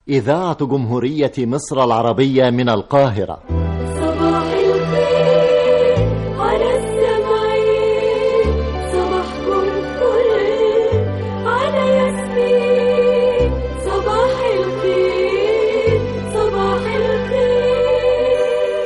إذاعة جمهورية مصر العربية من القاهرة صباح الخير على السمعين صباحكم فل على ياسمين صباح الخير صباح الخير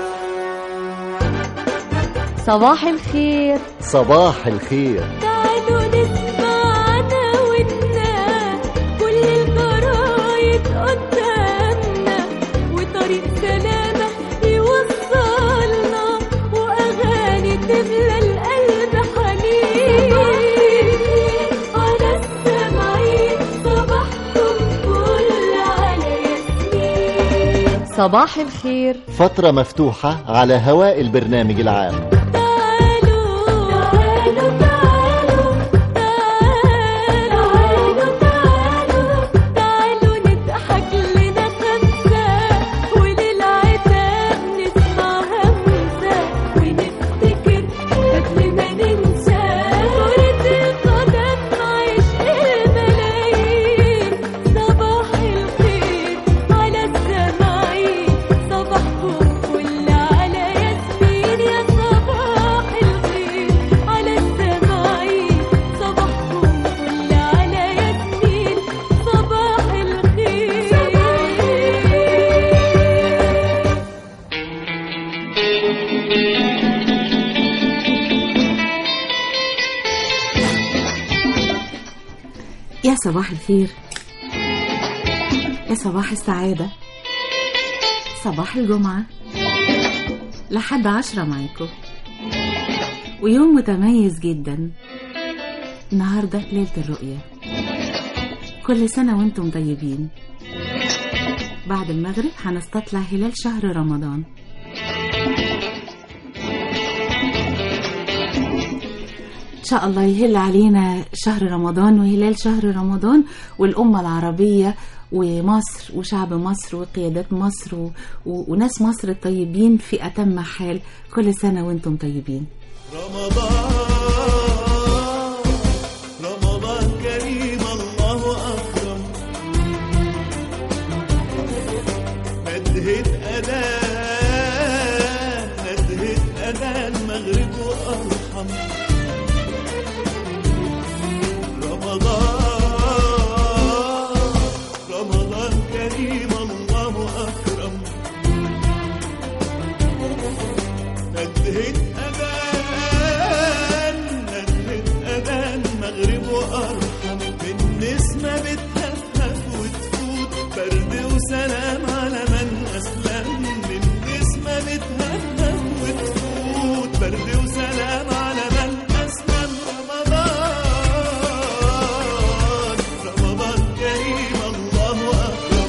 صباح الخير صباح الخير تعالوا نسمع عناويننا كل الجرايد قدامنا وطريق سلامة يوصلنا وأغاني تملى القلب حنين على السمعين صباحكم فل على ياسمين صباح الخير فترة مفتوحة على هواء البرنامج العام تعالوا تعالوا تعالوا تعالوا تعالوا تعالوا نضحك لنا خمسة وللعتاب نسمع همسة ونفتكر قبل ما ننسى كرة القدم عشق الملايين صباح الخير على السماعين صباحكم فل على ياسمين يا صباح الخير على السماعين صباحكم فل على ياسمين صباح الخير يا صباح الخير يا صباح السعادة صباح الجمعة لحد عشرة معاكم ويوم متميز جدا النهاردة ليلة الرؤية كل سنة وانتم طيبين بعد المغرب هنستطلع هلال شهر رمضان إن شاء الله يهل علينا شهر رمضان وهلال شهر رمضان والأمة العربية ومصر وشعب مصر وقيادات مصر و... و... وناس مصر الطيبين في أتم حال كل سنة وانتم طيبين رمضان رمضان كريم الله أكرم ندهت أذان ندهت أذان مغرب وأرحم رمضان رمضان كريم الله أكرم ندهت أذان ندهت أذان مغرب وأرحم النسمة بتهفهف وتفوت برد وسلام على من أسلم النسمة بتهفهف وتفوت برد وسلام على من أسلم رمضان رمضان كريم الله أكرم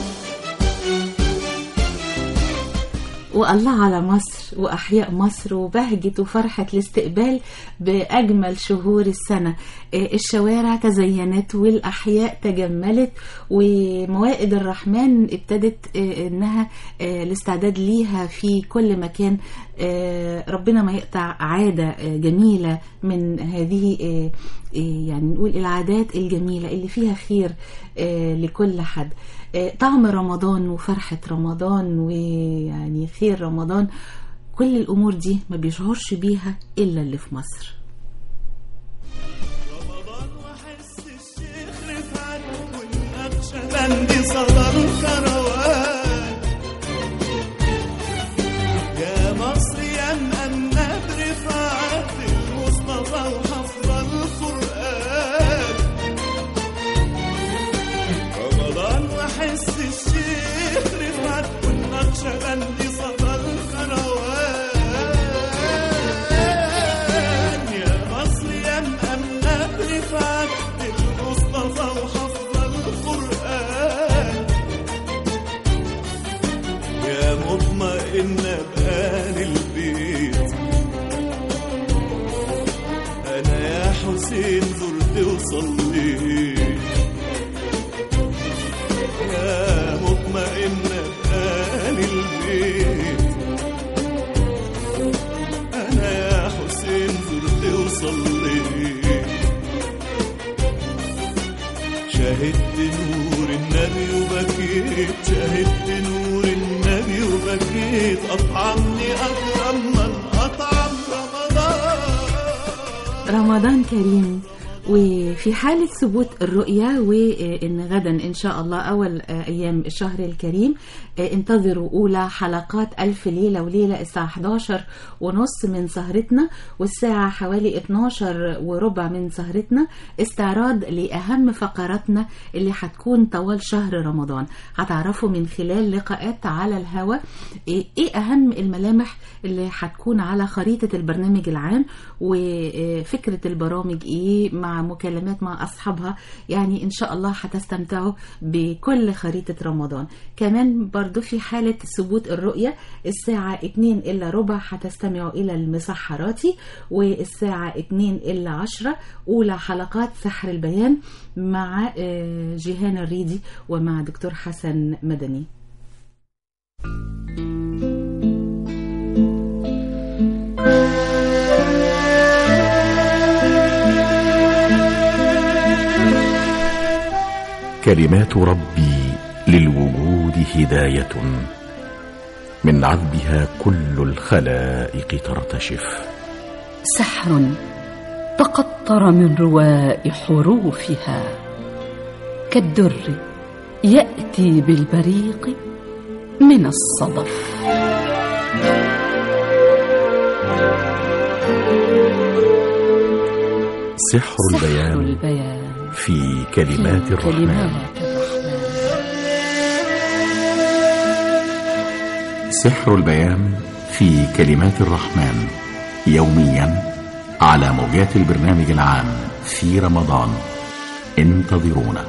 والله على مصر وأحياء مصر وبهجة وفرحة الاستقبال بأجمل شهور السنة آه، الشوارع تزينت والأحياء تجملت وموائد الرحمن ابتدت آه، إنها آه، الاستعداد ليها في كل مكان آه، ربنا ما يقطع عادة آه، جميلة من هذه آه، آه، يعني نقول العادات الجميلة اللي فيها خير آه، لكل حد آه، طعم رمضان وفرحة رمضان ويعني خير رمضان كل الأمور دي ما بيشعرش بيها إلا اللي في مصر رمضان وحس الشيخ رفعت والنقشبندي صدى الكروان يا مصر يا مأمنة برفعت المصطفى وحفظ القرآن رمضان وحس الشيخ رفعت والنقشبندي صدى الكروان يا مصر يا مأمنة برفعت المصطفى وحفظ القرآن جيت شاهدت نور النبي وبكيت أطعمني أكرم من أطعم رمضان رمضان كريم وفي حالة ثبوت الرؤية وإن غدا إن شاء الله أول أيام الشهر الكريم انتظروا أولى حلقات ألف ليلة وليلة الساعة 11 ونص من سهرتنا والساعة حوالي 12 وربع من سهرتنا استعراض لأهم فقراتنا اللي هتكون طوال شهر رمضان هتعرفوا من خلال لقاءات على الهواء إيه أهم الملامح اللي هتكون على خريطة البرنامج العام وفكرة البرامج إيه مع مكالمات مع أصحابها يعني إن شاء الله هتستمتعوا بكل خريطة رمضان كمان برضو في حالة ثبوت الرؤية الساعة 2 إلا ربع هتستمعوا إلى المسحراتي والساعة 2 إلا 10 أولى حلقات سحر البيان مع آه، جيهان الريدي ومع دكتور حسن مدني كلمات ربي للوجود هداية من عذبها كل الخلائق ترتشف سحر تقطر من رواء حروفها كالدر ياتي بالبريق من الصدف سحر سحر البيان البيان في كلمات في الرحمن كلمات الرحمن سحر البيان في كلمات الرحمن يوميا على موجات البرنامج العام في رمضان انتظرونا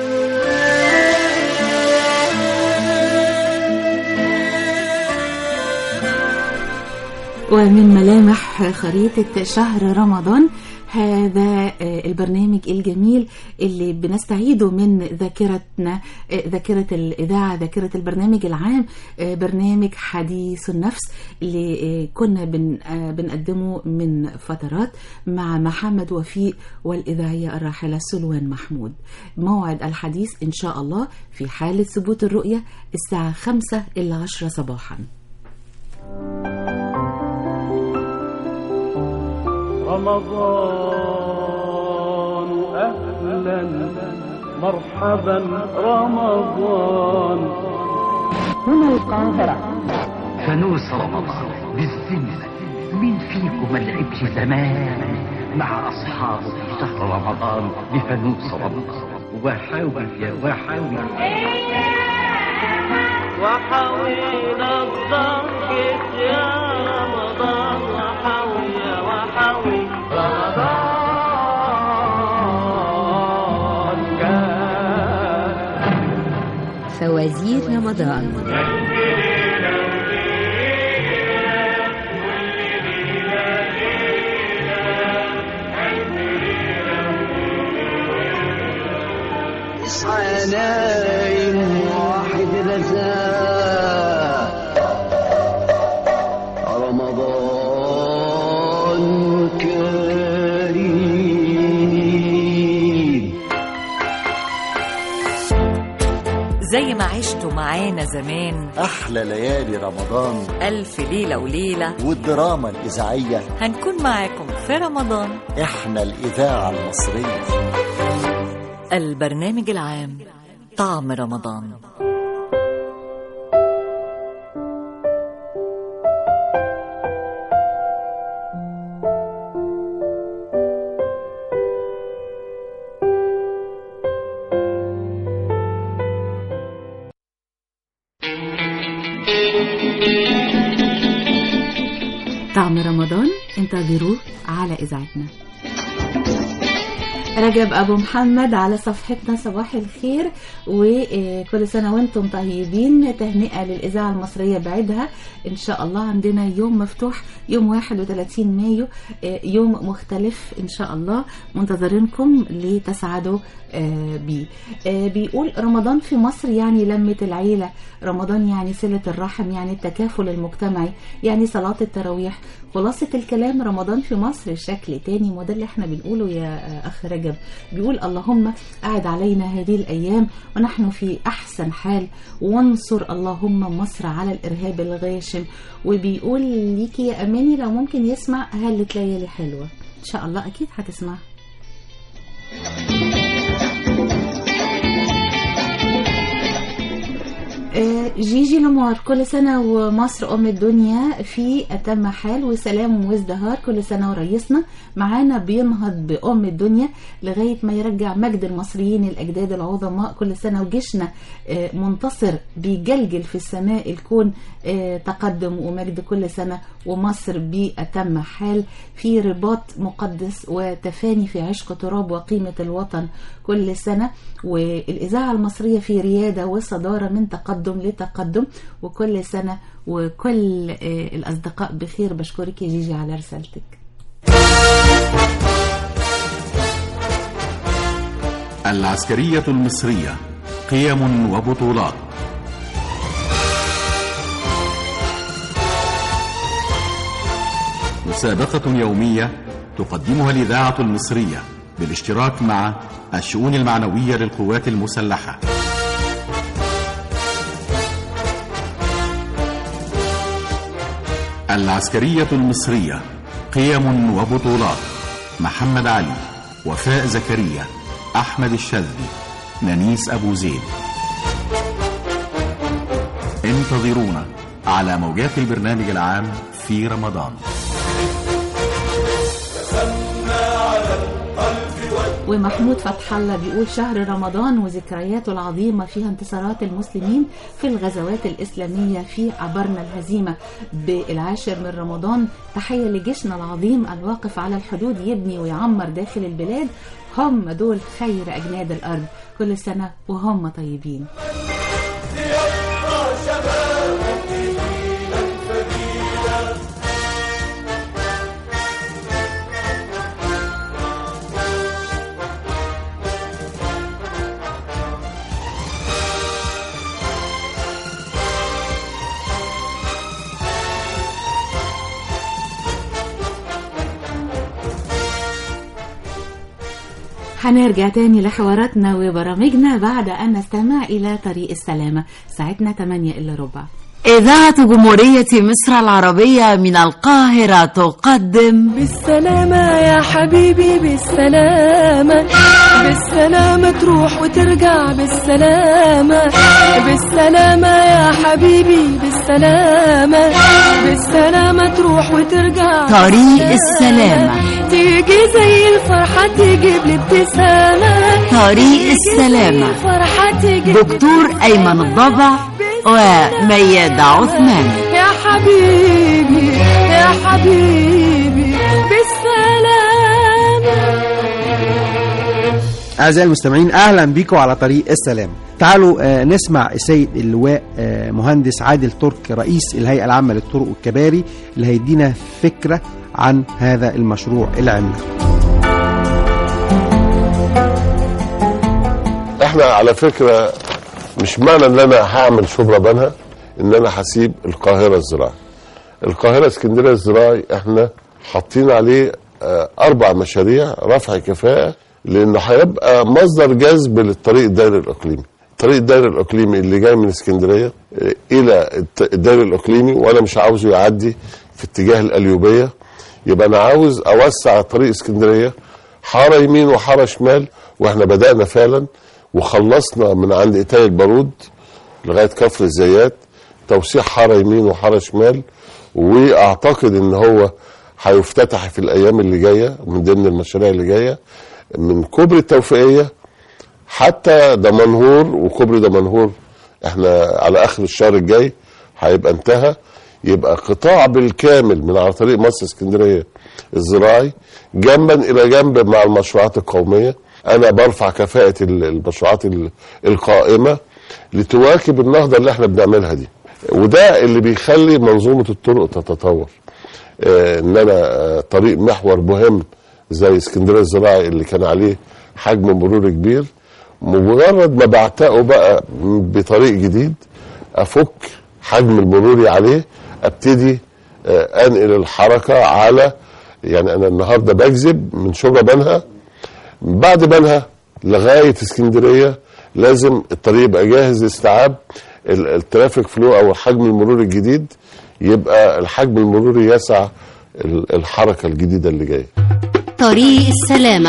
ومن ملامح خريطة شهر رمضان هذا آه، البرنامج الجميل اللي بنستعيده من ذاكرتنا آه، ذاكرة الإذاعة ذاكرة البرنامج العام آه، برنامج حديث النفس اللي آه، كنا بن آه، بنقدمه من فترات مع محمد وفيق والإذاعية الراحلة سلوان محمود موعد الحديث إن شاء الله في حالة ثبوت الرؤية الساعة 5 إلى 10 صباحاً رمضان أهلا مرحبا رمضان فانوس رمضان بالذمة مين فيكم ما لعبش زمان مع أصحابه في شهر رمضان بفانوس رمضان وحاول يا وحاول وحاول الضحك يا رمضان وحاول يا وحاول رمضان كان فوازير رمضان اصحى نايم واحد رزاق رمضان كريم زي ما عشتوا معانا زمان أحلى ليالي رمضان ألف ليلة وليلة والدراما الإذاعية هنكون معاكم في رمضان إحنا الإذاعة المصرية البرنامج العام طعم رمضان طعم رمضان انتظروه على إذاعتنا رجب أبو محمد على صفحتنا صباح الخير وكل سنة وانتم طيبين تهنئة للإذاعة المصرية بعيدها إن شاء الله عندنا يوم مفتوح يوم 31 مايو آه، يوم مختلف إن شاء الله منتظرينكم لتسعدوا آه، بيه آه، بيقول رمضان في مصر يعني لمة العيلة رمضان يعني صلة الرحم يعني التكافل المجتمعي يعني صلاة التراويح خلاصة الكلام رمضان في مصر شكل تاني ما ده اللي احنا بنقوله يا آه، أخ رجب بيقول اللهم أعد علينا هذه الأيام ونحن في أحسن حال وانصر اللهم مصر على الإرهاب الغاشم وبيقول ليكي يا أماني لو ممكن يسمع هلة ليالي حلوة إن شاء الله أكيد هتسمعها آه، جيجي لمار كل سنة ومصر أم الدنيا في أتم حال وسلام وازدهار كل سنة ورئيسنا معانا بينهض بأم الدنيا لغاية ما يرجع مجد المصريين الأجداد العظماء كل سنة وجيشنا آه، منتصر بيجلجل في السماء الكون آه، تقدم ومجد كل سنة ومصر بأتم حال في رباط مقدس وتفاني في عشق تراب وقيمة الوطن كل سنة والإذاعة المصرية في ريادة وصدارة من تقدم لتقدم وكل سنة وكل آه، الأصدقاء بخير بشكرك يا جيجي على رسالتك العسكرية المصرية قيم وبطولات مسابقة يومية تقدمها الإذاعة المصرية بالاشتراك مع الشؤون المعنوية للقوات المسلحة العسكرية المصرية قيم وبطولات محمد علي وفاء زكريا أحمد الشاذلي نانيس أبو زيد انتظرونا على موجات البرنامج العام في رمضان ومحمود فتح الله بيقول شهر رمضان وذكرياته العظيمة فيها انتصارات المسلمين في الغزوات الإسلامية في عبرنا الهزيمة بالعاشر من رمضان تحية لجيشنا العظيم الواقف على الحدود يبني ويعمر داخل البلاد هم دول خير أجناد الأرض كل سنة وهم طيبين هنرجع تاني لحواراتنا وبرامجنا بعد أن نستمع إلى طريق السلامة ساعتنا 8 إلا ربع إذاعة جمهورية مصر العربية من القاهرة تقدم بالسلامة يا حبيبي بالسلامة بالسلامة تروح وترجع بالسلامة بالسلامة يا حبيبي بالسلامة بالسلامة تروح وترجع طريق السلامة تيجي زي الفرحة تجيب لي ابتسامة طريق السلامة الفرحة تجيب دكتور أيمن الضبع وميادة عثمان يا حبيبي يا حبيبي بالسلامة أعزائي المستمعين أهلا بكم على طريق السلام تعالوا آه، نسمع السيد اللواء آه، مهندس عادل ترك رئيس الهيئة العامة للطرق والكباري اللي هيدينا فكرة عن هذا المشروع العملاق احنا على فكره مش معنى ان انا هعمل شبرا بنها ان انا هسيب القاهره الزراعي القاهره اسكندريه الزراعي احنا حاطين عليه آه، اربع مشاريع رفع كفاءه لانه هيبقى مصدر جذب للطريق الدائري الاقليمي الطريق الدائري الاقليمي اللي جاي من اسكندريه آه، الى الت- الدائري الاقليمي وانا مش عاوزه يعدي في اتجاه القليوبيه يبقى انا عاوز اوسع طريق اسكندريه حاره يمين وحاره شمال واحنا بدانا فعلا وخلصنا من عند إتاي البارود لغايه كفر الزيات توسيع حاره يمين وحاره شمال واعتقد ان هو هيفتتح في الايام اللي جايه من ضمن المشاريع اللي جايه من كوبري التوفيقيه حتى دمنهور وكوبري دمنهور احنا على اخر الشهر الجاي هيبقى انتهى يبقى قطاع بالكامل من على طريق مصر اسكندريه الزراعي جنبا الى جنب مع المشروعات القوميه انا برفع كفاءه ال- المشروعات ال- القائمه لتواكب النهضه اللي احنا بنعملها دي وده اللي بيخلي منظومه الطرق تتطور آه، ان انا آه، طريق محور مهم زي اسكندريه الزراعي اللي كان عليه حجم مرور كبير مجرد ما بعتقه بقى بطريق جديد افك حجم المروري عليه ابتدي آه، انقل الحركه على يعني انا النهارده بجذب من شبرا بنها بعد بنها لغايه اسكندريه لازم الطريق يبقى جاهز لاستيعاب ال- الترافيك فلو او حجم المرور الجديد يبقى الحجم المروري يسع ال- الحركه الجديده اللي جايه طريق السلامة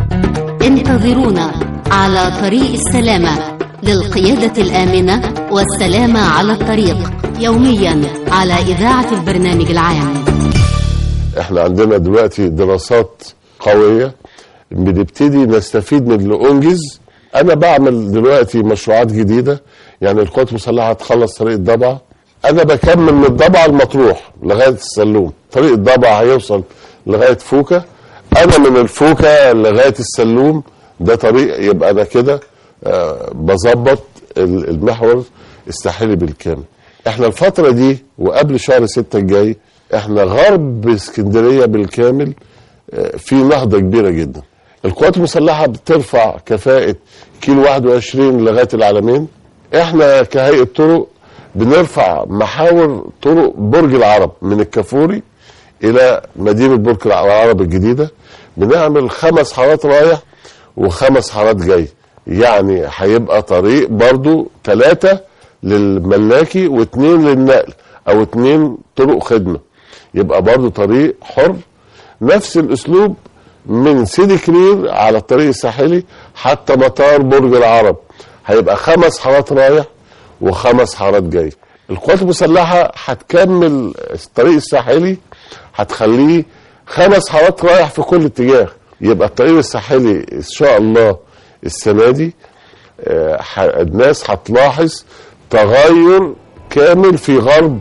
انتظرونا على طريق السلامة للقيادة الآمنة والسلامة على الطريق يوميا على إذاعة البرنامج العام احنا عندنا دلوقتي دراسات قوية بنبتدي نستفيد من اللي انجز انا بعمل دلوقتي مشروعات جديدة يعني القوات المسلحة هتخلص طريق الضبعة انا بكمل من الضبعة المطروح لغاية السلوم طريق الضبعة هيوصل لغاية فوكة انا من الفوكة لغاية السلوم ده طريق يبقى انا كده آه، بظبط ال- المحور الساحلي بالكامل احنا الفترة دي وقبل شهر ستة الجاي احنا غرب اسكندرية بالكامل آه، في نهضة كبيرة جدا القوات المسلحة بترفع كفاءة كيلو 21 لغاية العالمين احنا كهيئة طرق بنرفع محاور طرق برج العرب من الكافوري الى مدينة برج العرب الجديدة بنعمل خمس حارات رايح وخمس حارات جاي يعني هيبقى طريق برضو ثلاثة للملاكي واثنين للنقل او اثنين طرق خدمة يبقى برضو طريق حر نفس الاسلوب من سيدي كرير على الطريق الساحلي حتى مطار برج العرب هيبقى خمس حارات رايح وخمس حارات جاي القوات المسلحة هتكمل الطريق الساحلي هتخليه خمس حارات رايح في كل اتجاه يبقى الطريق الساحلي ان شاء الله السنة دي آه، ح- الناس هتلاحظ تغير كامل في غرب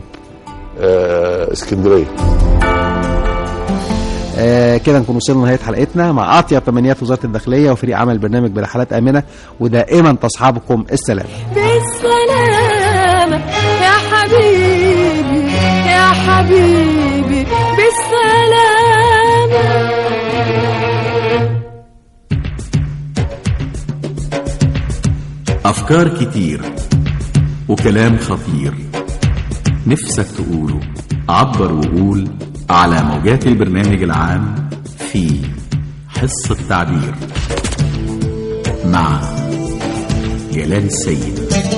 آه، اسكندريه آه كده نكون وصلنا لنهايه حلقتنا مع اطيب تمنيات وزاره الداخليه وفريق عمل البرنامج برحلات امنه ودائما تصحبكم السلام بالسلامة يا حبيبي يا حبيبي بالسلامة أفكار كتير وكلام خطير نفسك تقوله عبر وقول على موجات البرنامج العام في حصة تعبير مع جلال السيد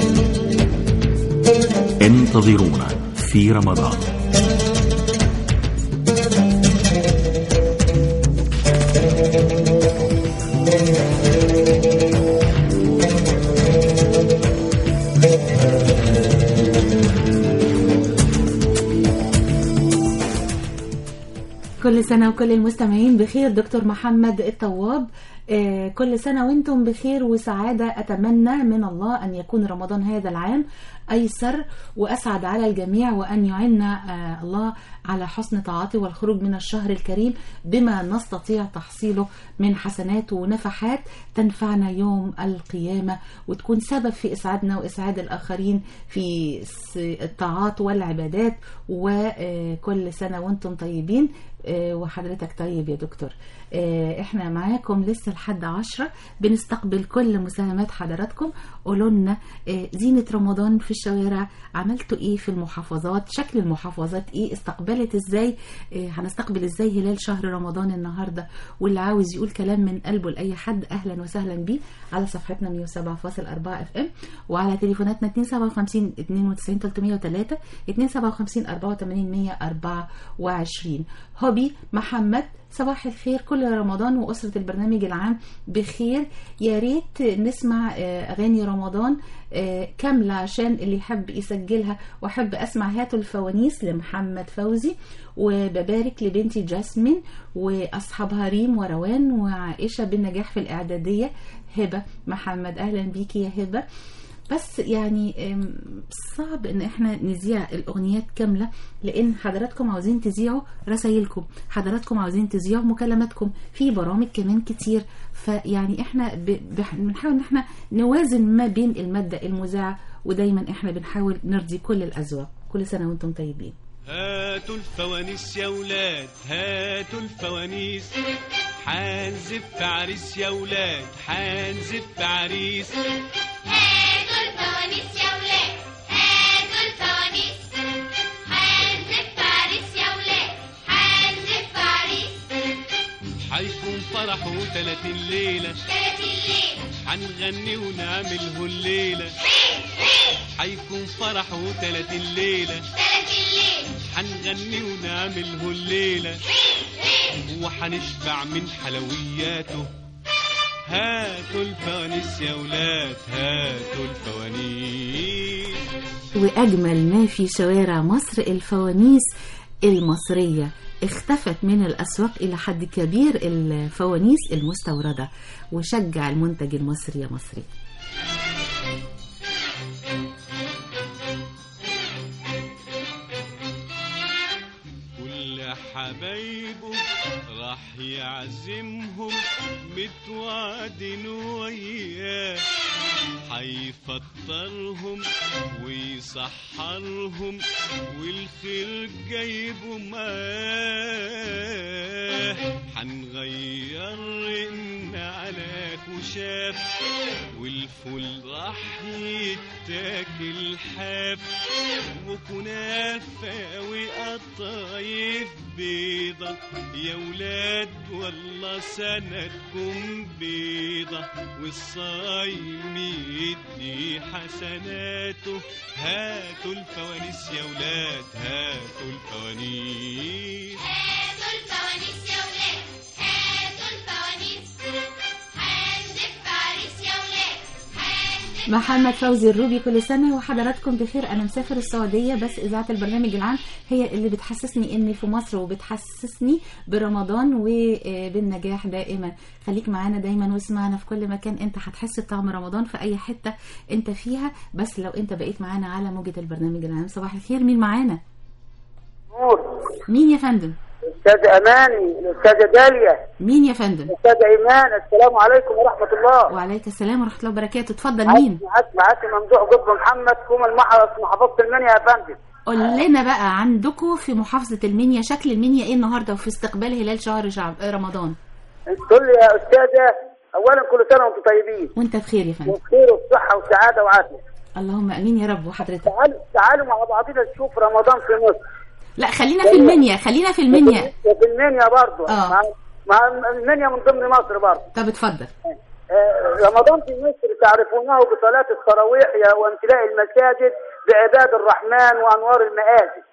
انتظرونا في رمضان كل سنة وكل المستمعين بخير دكتور محمد الطواب آه، كل سنة وانتم بخير وسعادة أتمنى من الله أن يكون رمضان هذا العام أيسر وأسعد على الجميع وأن يعنا آه، الله على حسن طاعته والخروج من الشهر الكريم بما نستطيع تحصيله من حسنات ونفحات تنفعنا يوم القيامة وتكون سبب في إسعادنا وإسعاد الآخرين في س- الطاعات والعبادات وكل سنة وانتم طيبين آه، وحضرتك طيب يا دكتور آه، احنا معاكم لسه لحد عشرة بنستقبل كل مساهمات حضراتكم قولوا لنا آه، زينة رمضان في الشوارع عملتوا ايه في المحافظات شكل المحافظات ايه استقبلت ازاي آه، هنستقبل ازاي هلال شهر رمضان النهاردة واللي عاوز يقول كلام من قلبه لأي حد اهلا وسهلا بيه على صفحتنا 107.4 اف ام وعلى تليفوناتنا 257 92 303 257 84 124 هوبي محمد صباح الخير كل رمضان وأسرة البرنامج العام بخير يا ريت نسمع آه، أغاني رمضان آه، كاملة عشان اللي يحب يسجلها وأحب أسمع هاتوا الفوانيس لمحمد فوزي وببارك لبنتي جاسمين وأصحابها ريم وروان وعائشة بالنجاح في الإعدادية هبة محمد أهلا بيكي يا هبة بس يعني أم، صعب ان احنا نذيع الاغنيات كامله لان حضراتكم عاوزين تذيعوا رسايلكم حضراتكم عاوزين تذيعوا مكالماتكم في برامج كمان كتير فيعني احنا ب- بح- بنحاول ان احنا نوازن ما بين الماده المذاعه ودايما احنا بنحاول نرضي كل الاذواق كل سنه وانتم طيبين هاتوا الفوانيس يا ولاد هاتوا الفوانيس حنزف عريس يا ولاد حنزف عريس هاتوا الفوانيس يا ولاد فرحه تلاتين ليلة حنغني ونعمله الليلة حيكون فرحه تلاتين ليلة حنغني ونعمله الليلة وحنشبع من حلوياته هاتوا الفوانيس يا ولاد هاتوا الفوانيس وأجمل ما في شوارع مصر الفوانيس المصرية اختفت من الأسواق إلى حد كبير الفوانيس المستوردة وشجع المنتج المصري يا مصري كل حبايبه راح يعزمهم متوعدين وياه حيفطرهم ويسحرهم والخير جايبه معاه حنغير رقنا على كشاف والفول راح يتاكل حاف وكنافة وقطايف بيضة يا ولاد والله سندكم بيضة والصايم يدي حسناته هاتوا الفوانيس يا ولاد هاتوا الفوانيس هاتوا الفوانيس يا ولاد هاتوا الفوانيس هنزف عريس يا ولاد هنزف محمد فوزي الروبي كل سنة وحضراتكم بخير أنا مسافر السعودية بس إذاعة البرنامج العام هي اللي بتحسسني إني في مصر وبتحسسني برمضان وبالنجاح دائما خليك معانا دايما واسمعنا في كل مكان أنت هتحس بطعم رمضان في أي حتة أنت فيها بس لو أنت بقيت معانا على موجة البرنامج العام صباح الخير مين معانا؟ نور مين يا فندم؟ استاذ اماني الاستاذه داليا مين يا فندم؟ الاستاذ ايمان السلام عليكم ورحمه الله وعليك السلام ورحمة الله وبركاته اتفضل مين؟ معاك معاك ممدوح قطب محمد كوم المحرس محافظه المنيا يا فندم قول لنا بقى عندكم في محافظة المنيا شكل المنيا ايه النهارده وفي استقبال هلال شهر شعب رمضان تقول لي يا استاذه اولا كل سنه وانتم طيبين وانت بخير يا فندم وبخير وبصحه وسعاده وعافيه اللهم امين يا رب وحضرتك تعالوا تعالوا مع بعضنا نشوف رمضان في مصر لا خلينا في المنيا خلينا في المنيا وفي المنيا برضه آه. مع, مع المنيا من ضمن مصر برضه طب اتفضل آه، رمضان في مصر تعرفونه بصلاة التراويح يا- وامتلاء المساجد بعباد الرحمن وأنوار المآسي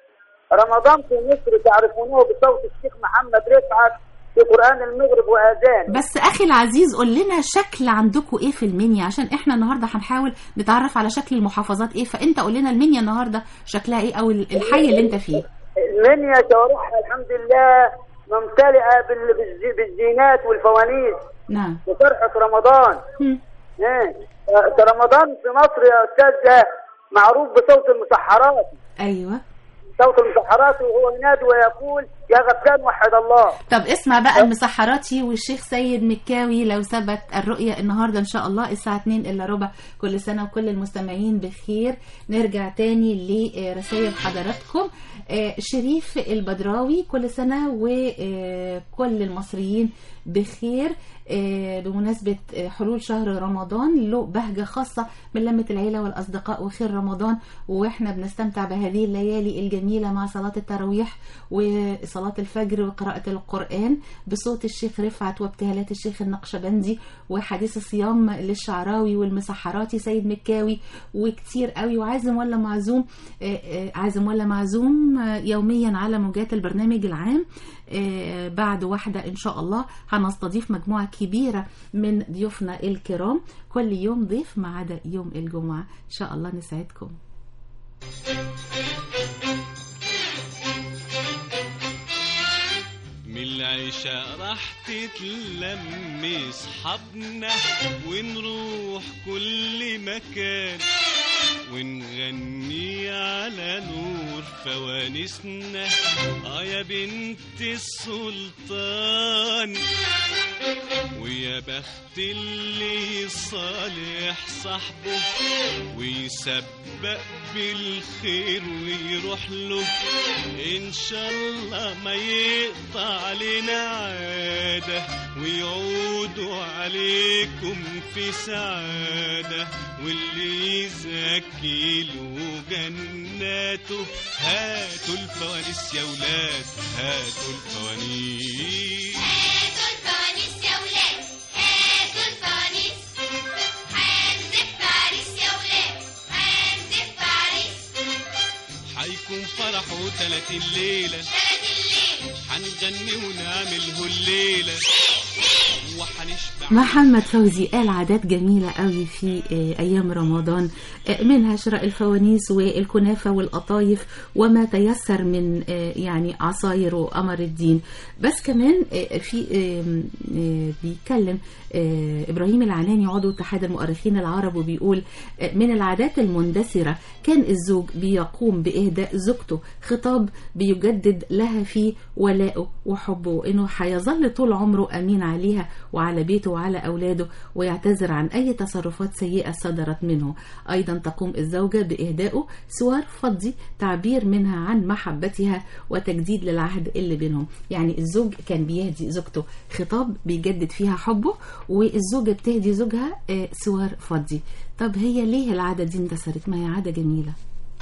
رمضان في مصر تعرفونه بصوت الشيخ محمد رفعت في قرآن المغرب وآذان بس اخي العزيز قول لنا شكل عندكم ايه في المنيا عشان احنا النهارده هنحاول نتعرف على شكل المحافظات ايه فانت قول لنا المنيا النهارده شكلها ايه او الحي اللي انت فيه المنيا شوارعها الحمد لله ممتلئة بال- بالزي- بالزينات والفوانيس نعم وفرحة رمضان ايه آه، رمضان في مصر يا أستاذ معروف بصوت المسحرات ايوه صوت المسحرات وهو ينادي ويقول يا غفلان وحد الله طب اسمع بقى المسحراتي والشيخ سيد مكاوي لو ثبت الرؤية النهاردة إن شاء الله الساعة 2 إلا ربع كل سنة وكل المستمعين بخير نرجع تاني لرسائل حضراتكم آه، شريف البدراوي كل سنة وكل المصريين بخير آه، بمناسبة آه، حلول شهر رمضان له بهجة خاصة من لمة العيلة والأصدقاء وخير رمضان وإحنا بنستمتع بهذه الليالي الجميلة مع صلاة التراويح وصلاة الفجر وقراءة القرآن بصوت الشيخ رفعت وابتهالات الشيخ النقشبندي وحديث الصيام للشعراوي والمسحراتي سيد مكاوي وكتير قوي وعازم ولا معزوم آه، آه، عازم ولا معزوم آه، يوميا على موجات البرنامج العام آه، بعد واحدة إن شاء الله هنستضيف مجموعة كبيرة من ضيوفنا الكرام كل يوم ضيف ما عدا يوم الجمعة إن شاء الله نسعدكم من العشاء راح تتلم اصحابنا ونروح كل مكان ونغني على نور فوانسنا اه يا بنت السلطان ويا بخت اللي صالح صاحبه ويسبق بالخير ويروح له ان شاء الله ما يقطع علينا عاده ويعودوا عليكم في سعاده واللي يزكي له جناته هاتوا الفوانيس يا ولاد هاتوا الفوانيس هاتوا الفوانيس هيكون فرحه تلاتين ليلة هنغني ونعمله الليلة وهنشبع محمد فوزي قال عادات جميلة قوي في آه، أيام رمضان آه، منها شراء الفوانيس والكنافة والقطايف وما تيسر من آه، يعني عصاير وقمر الدين بس كمان آه، في آم، آه، بيتكلم آه، إبراهيم العناني عضو اتحاد المؤرخين العرب وبيقول آه، من العادات المندثرة كان الزوج بيقوم بإهداء زوجته خطاب بيجدد لها فيه ولاءه وحبه إنه هيظل طول عمره أمين عليها وعلى بيته وعلى أولاده ويعتذر عن أي تصرفات سيئة صدرت منه أيضا تقوم الزوجة بإهدائه سوار فضي تعبير منها عن محبتها وتجديد للعهد اللي بينهم يعني الزوج كان بيهدي زوجته خطاب بيجدد فيها حبه والزوجة بتهدي زوجها آه، سوار فضي طب هي ليه العادة دي اندثرت ما هي عادة جميلة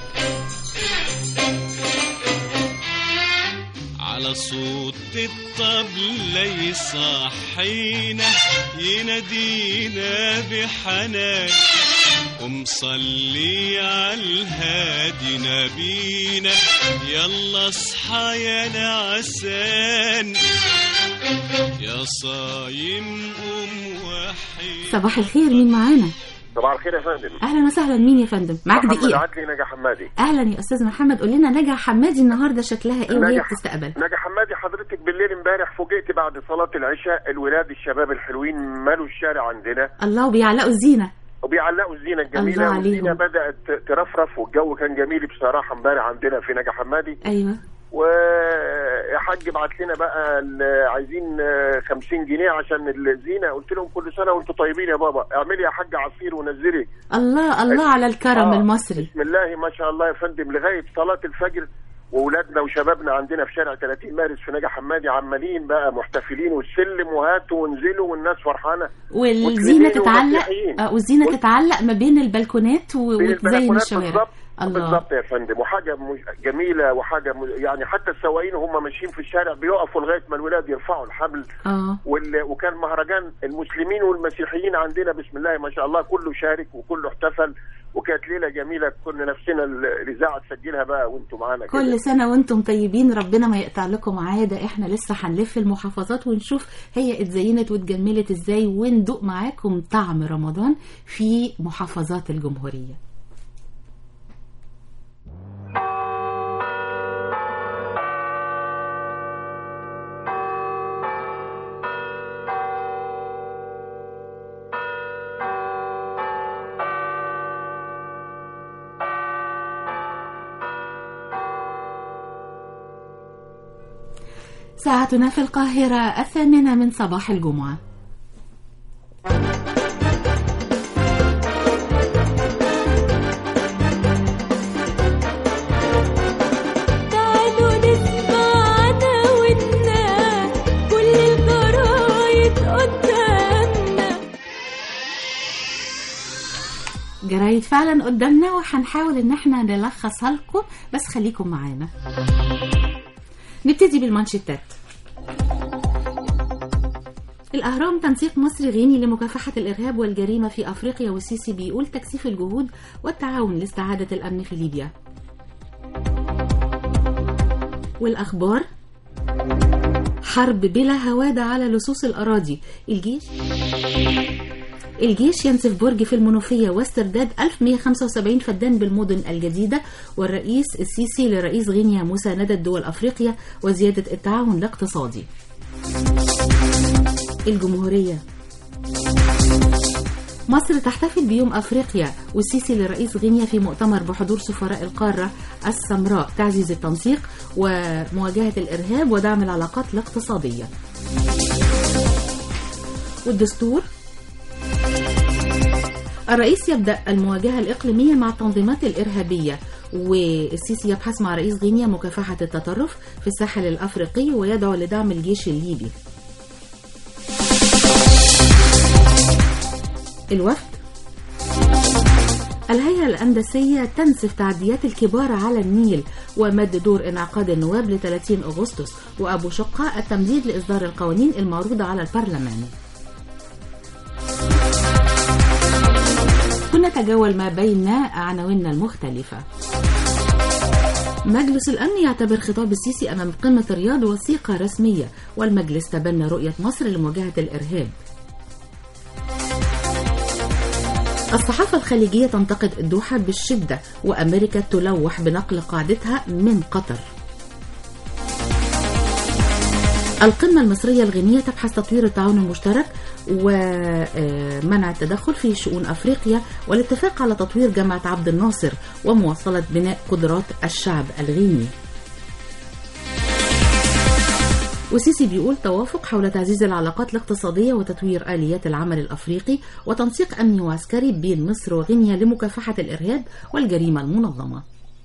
على صوت الطبلة يصحينا ينادينا بحنان ومصلي على الهادي نبينا يلا اصحى يا نعسان يا صايم قوم وحي صباح الخير مين معانا صباح الخير يا فندم أهلا وسهلا مين يا فندم معاك محمد دقيقة عدلي نجا حمادي أهلا يا أستاذ محمد قول لنا نجا حمادي النهاردة شكلها إيه وهي نجا- بتستقبل نجا حمادي حضرتك بالليل امبارح فوجئت بعد صلاة العشاء الولاد الشباب الحلوين مالوا الشارع عندنا الله وبيعلقوا الزينة وبيعلقوا الزينة الله الجميلة عليهم. والزينة بدأت ترفرف والجو كان جميل بصراحة امبارح عندنا في نجا حمادي أيوه ويا حاج بعت لنا بقى ال- عايزين آه، 50 جنيه عشان الزينة قلت لهم كل سنة وانتم طيبين يا بابا اعملي يا حاج عصير ونزلي الله الله على الكرم آه، المصري بسم الله ما شاء الله يا فندم لغايه صلاه الفجر واولادنا وشبابنا عندنا في شارع 30 مارس في نجا حمادي عمالين بقى محتفلين والسلم وهاتوا وانزلوا والناس فرحانه والزينة مسلمين تتعلق ومسيحيين. آه، والزينة تتعلق ما بين البلكونات و- بين وتزين البلكونات الشوارع بالظبط الله بالظبط يا فندم وحاجه مج- جميله وحاجه م- يعني حتى السواقين وهم ماشيين في الشارع بيقفوا لغايه ما الولاد يرفعوا الحبل اه وال... وكان مهرجان المسلمين والمسيحيين عندنا بسم الله ما شاء الله كله شارك وكله احتفل وكانت ليله جميله كنا نفسنا ال- الاذاعه تسجلها بقى وانتم معانا كده كل سنة وانتم طيبين ربنا ما يقطع لكم عادة احنا لسه هنلف المحافظات ونشوف هي اتزينت واتجملت ازاي وندوق معاكم طعم رمضان في محافظات الجمهورية ساعتنا في القاهرة الثامنة من صباح الجمعة تعالوا نسمع عداوتنا كل الجرايد قدامنا جرايد فعلا قدامنا وهنحاول ان احنا نلخصها لكم بس خليكم معانا نبتدي بالمانشيتات الأهرام تنسيق مصري غيني لمكافحة الإرهاب والجريمة في أفريقيا والسيسي بيقول تكثيف الجهود والتعاون لاستعادة الأمن في ليبيا والأخبار حرب بلا هوادة على لصوص الأراضي الجيش الجيش ينسف برج في المنوفية واسترداد 1175 فدان بالمدن الجديدة والرئيس السيسي لرئيس غينيا مساندة دول أفريقيا وزيادة التعاون الاقتصادي الجمهورية مصر تحتفل بيوم أفريقيا والسيسي لرئيس غينيا في مؤتمر بحضور سفراء القارة السمراء تعزيز التنسيق ومواجهة الإرهاب ودعم العلاقات الاقتصادية والدستور الرئيس يبدأ المواجهة الإقليمية مع التنظيمات الإرهابية والسيسي يبحث مع رئيس غينيا مكافحة التطرف في الساحل الأفريقي ويدعو لدعم الجيش الليبي الوفد الهيئة الأندسية تنسف تعديات الكبار على النيل ومد دور انعقاد النواب ل 30 أغسطس وأبو شقة التمديد لإصدار القوانين المعروضة على البرلمان كنا نتجول ما بين عناويننا المختلفة مجلس الأمن يعتبر خطاب السيسي أمام قمة الرياض وثيقة رسمية والمجلس تبنى رؤية مصر لمواجهة الإرهاب الصحافة الخليجية تنتقد الدوحة بالشدة وأمريكا تلوح بنقل قاعدتها من قطر القمة المصرية الغينية تبحث تطوير التعاون المشترك ومنع التدخل في شؤون أفريقيا والاتفاق على تطوير جامعة عبد الناصر ومواصلة بناء قدرات الشعب الغيني وسيسي بيقول توافق حول تعزيز العلاقات الاقتصادية وتطوير آليات العمل الأفريقي وتنسيق أمني وعسكري بين مصر وغينيا لمكافحة الإرهاب والجريمة المنظمة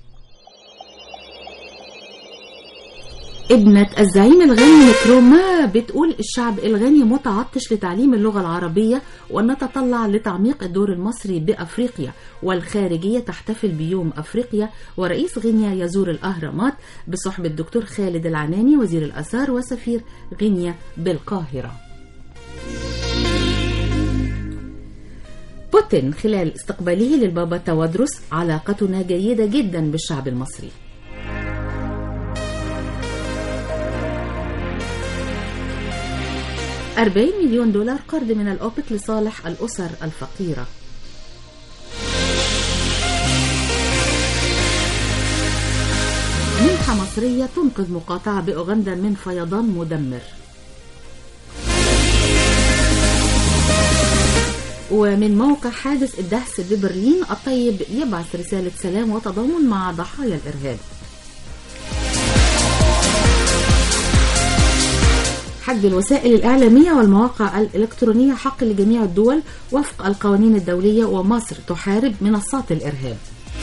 ابنة الزعيم الغني كروما بتقول الشعب الغني متعطش لتعليم اللغة العربية ونتطلع لتعميق الدور المصري بأفريقيا والخارجية تحتفل بيوم أفريقيا ورئيس غينيا يزور الأهرامات بصحبة الدكتور خالد العناني وزير الآثار وسفير غينيا بالقاهرة بوتين خلال استقباله للبابا توادرس علاقتنا جيدة جدا بالشعب المصري 40 مليون دولار قرض من الأوبك لصالح الأسر الفقيرة منحة مصرية تنقذ مقاطعة بأوغندا من فيضان مدمر ومن موقع حادث الدهس ببرلين الطيب يبعث رسالة سلام وتضامن مع ضحايا الإرهاب حجب الوسائل الإعلامية والمواقع الإلكترونية حق لجميع الدول وفق القوانين الدولية ومصر تحارب منصات الإرهاب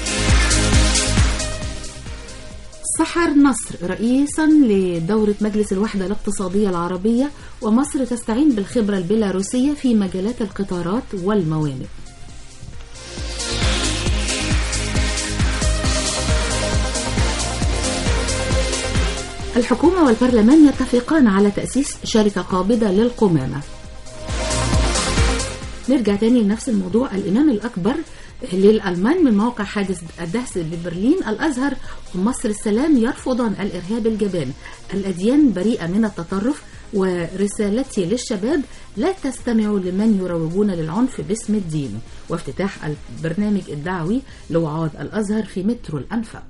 سحر نصر رئيسا لدورة مجلس الوحدة الاقتصادية العربية ومصر تستعين بالخبرة البيلاروسية في مجالات القطارات والموانئ الحكومة والبرلمان يتفقان على تأسيس شركة قابضة للقمامة نرجع تاني لنفس الموضوع الإمام الأكبر للألمان من موقع حادث الدهس ببرلين الأزهر ومصر السلام يرفضان الإرهاب الجبان الأديان بريئة من التطرف ورسالتي للشباب لا تستمعوا لمن يروجون للعنف باسم الدين وافتتاح البرنامج الدعوي لوعاظ الأزهر في مترو الأنفاق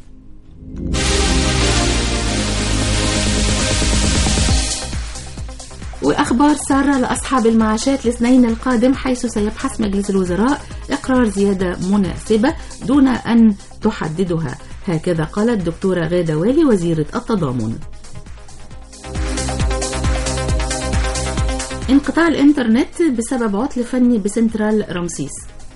وأخبار سارة لأصحاب المعاشات الاثنين القادم حيث سيبحث مجلس الوزراء إقرار زيادة مناسبة دون أن تحددها هكذا قالت الدكتورة غادة والي وزيرة التضامن انقطاع الإنترنت بسبب عطل فني بسنترال رمسيس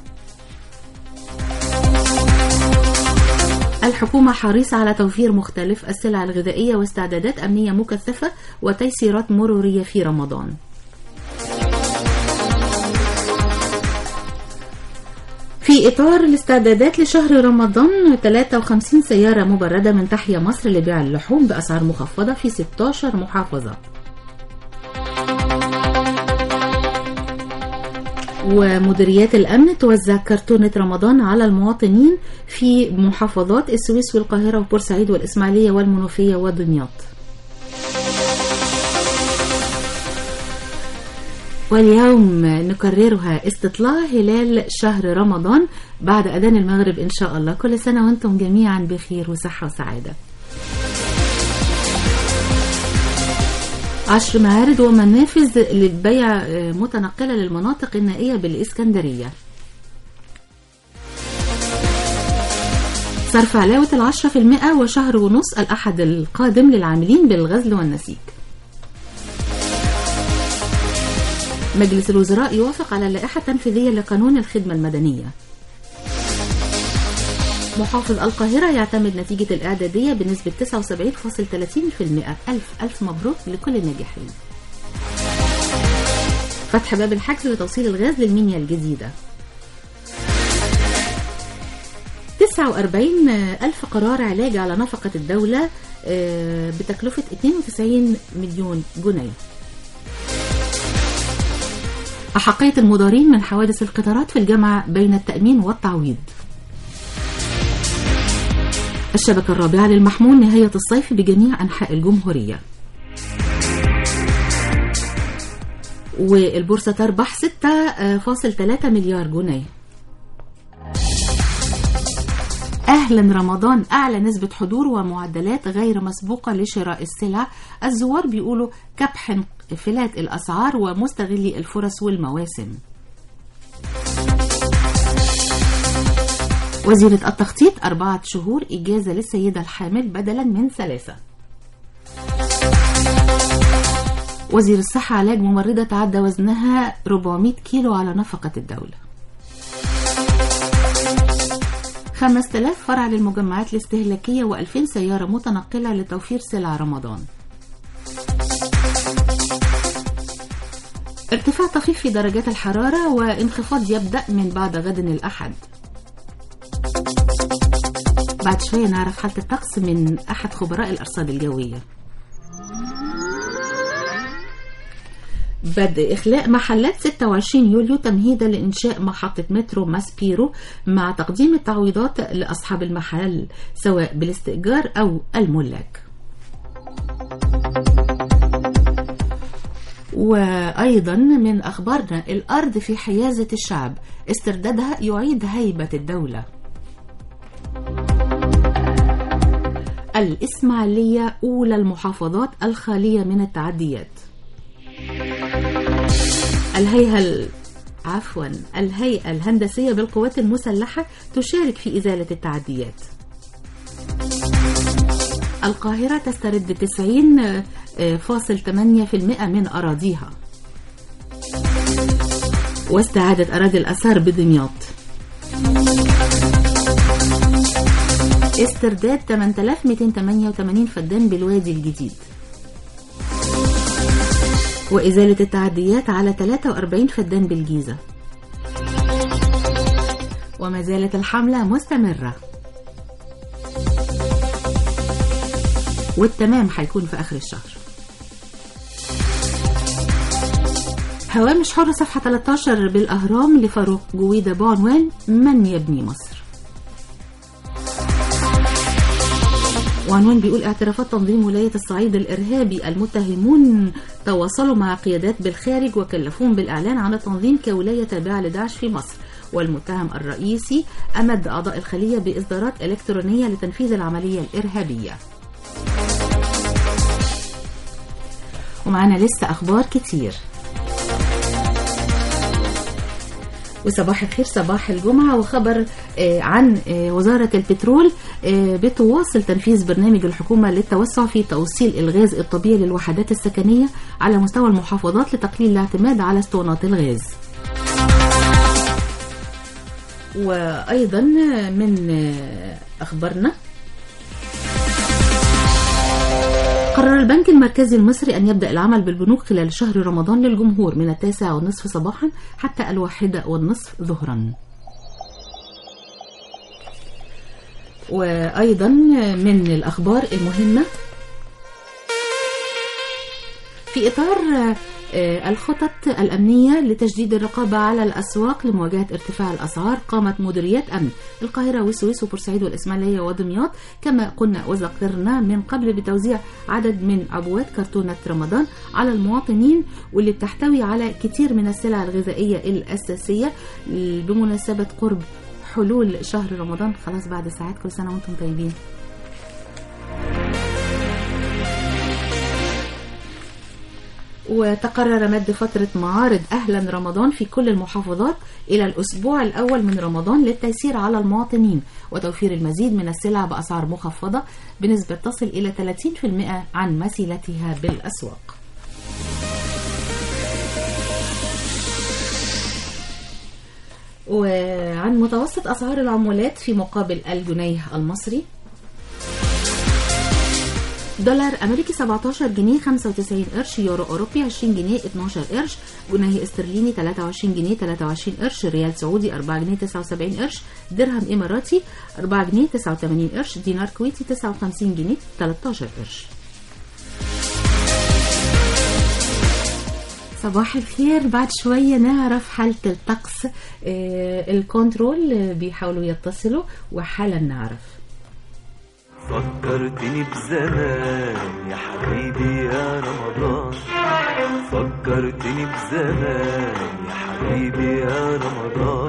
الحكومة حريصة على توفير مختلف السلع الغذائية واستعدادات أمنية مكثفة وتيسيرات مرورية في رمضان في إطار الاستعدادات لشهر رمضان 53 سيارة مبردة من تحيا مصر لبيع اللحوم بأسعار مخفضة في 16 محافظة ومديريات الأمن توزع كرتونة رمضان على المواطنين في محافظات السويس والقاهرة وبورسعيد والإسماعيلية والمنوفية ودمياط واليوم نكررها استطلاع هلال شهر رمضان بعد أذان المغرب إن شاء الله كل سنة وأنتم جميعا بخير وصحة وسعادة عشر معارض ومنافذ للبيع متنقلة للمناطق النائية بالإسكندرية صرف علاوة العشرة في المئة وشهر ونص الأحد القادم للعاملين بالغزل والنسيج مجلس الوزراء يوافق على اللائحة التنفيذية لقانون الخدمة المدنية محافظ القاهرة يعتمد نتيجة الإعدادية بنسبة 79.30% ألف ألف مبروك لكل الناجحين فتح باب الحجز لتوصيل الغاز للمنيا الجديدة 49 ألف قرار علاج على نفقة الدولة بتكلفة 92 مليون جنيه أحقية المضارين من حوادث القطارات في الجامعة بين التأمين والتعويض الشبكة الرابعة للمحمول نهاية الصيف بجميع أنحاء الجمهورية والبورصة تربح 6.3 مليار جنيه أهلا رمضان أعلى نسبة حضور ومعدلات غير مسبوقة لشراء السلع الزوار بيقولوا كبح انفلات الأسعار ومستغلي الفرص والمواسم وزيرة التخطيط أربعة شهور إجازة للسيدة الحامل بدلا من ثلاثة وزير الصحة علاج ممرضة تعدى وزنها 400 كيلو على نفقة الدولة 5000 فرع للمجمعات الاستهلاكية و2000 سيارة متنقلة لتوفير سلع رمضان ارتفاع طفيف في درجات الحرارة وانخفاض يبدأ من بعد غد الأحد بعد شوية نعرف حالة الطقس من أحد خبراء الأرصاد الجوية بدء إخلاء محلات 26 يوليو تمهيدا لإنشاء محطة مترو ماسبيرو مع تقديم التعويضات لأصحاب المحل سواء بالاستئجار أو الملاك وأيضا من أخبارنا الأرض في حيازة الشعب استردادها يعيد هيبة الدولة الإسماعيلية أولى المحافظات الخالية من التعديات الهيئة ال- عفوا الهيئة الهندسية بالقوات المسلحة تشارك في إزالة التعديات القاهرة تسترد 90.8% من أراضيها واستعادة أراضي الأثار بدمياط استرداد 8288 فدان بالوادي الجديد وإزالة التعديات على 43 فدان بالجيزة وما زالت الحملة مستمرة والتمام هيكون في آخر الشهر هوامش حر صفحة 13 بالأهرام لفاروق جويدة بعنوان من يبني مصر وعنوان بيقول اعترافات تنظيم ولاية الصعيد الإرهابي المتهمون تواصلوا مع قيادات بالخارج وكلفوهم بالإعلان عن التنظيم كولاية تابعة لداعش في مصر والمتهم الرئيسي أمد أعضاء الخلية بإصدارات إلكترونية لتنفيذ العملية الإرهابية ومعنا لسه أخبار كتير وصباح الخير صباح الجمعة وخبر آه، عن آه، وزارة البترول آه، بتواصل تنفيذ برنامج الحكومة للتوسع في توصيل الغاز الطبيعي للوحدات السكنية على مستوى المحافظات لتقليل الاعتماد على اسطوانات الغاز وأيضا من آه، أخبارنا قرر البنك المركزي المصري أن يبدأ العمل بالبنوك خلال شهر رمضان للجمهور من التاسعة والنصف صباحا حتى الواحدة والنصف ظهرا وأيضا من الأخبار المهمة في إطار آه، الخطط الأمنية لتجديد الرقابة على الأسواق لمواجهة ارتفاع الأسعار قامت مديريات أمن القاهرة والسويس وبورسعيد والإسماعيلية ودمياط كما قلنا وذكرنا من قبل بتوزيع عدد من عبوات كرتونة رمضان على المواطنين واللي بتحتوي على كتير من السلع الغذائية الأساسية بمناسبة قرب حلول شهر رمضان خلاص بعد ساعات كل سنة وانتم طيبين وتقرر مد فترة معارض أهلا رمضان في كل المحافظات إلى الأسبوع الأول من رمضان للتيسير على المواطنين وتوفير المزيد من السلع بأسعار مخفضة بنسبة تصل إلى 30% عن مثيلتها بالأسواق وعن متوسط أسعار العمولات في مقابل الجنيه المصري دولار أمريكي 17 جنيه 95 قرش يورو أوروبي 20 جنيه 12 قرش جنيه استرليني 23 جنيه 23 قرش ريال سعودي 4 جنيه 79 قرش درهم إماراتي 4 جنيه 89 قرش دينار كويتي 59 جنيه 13 قرش صباح الخير بعد شوية نعرف حالة الطقس آه، الكنترول آه، بيحاولوا يتصلوا وحالا نعرف فكرتني بزمان يا حبيبي يا رمضان فكرتني بزمان يا حبيبي يا رمضان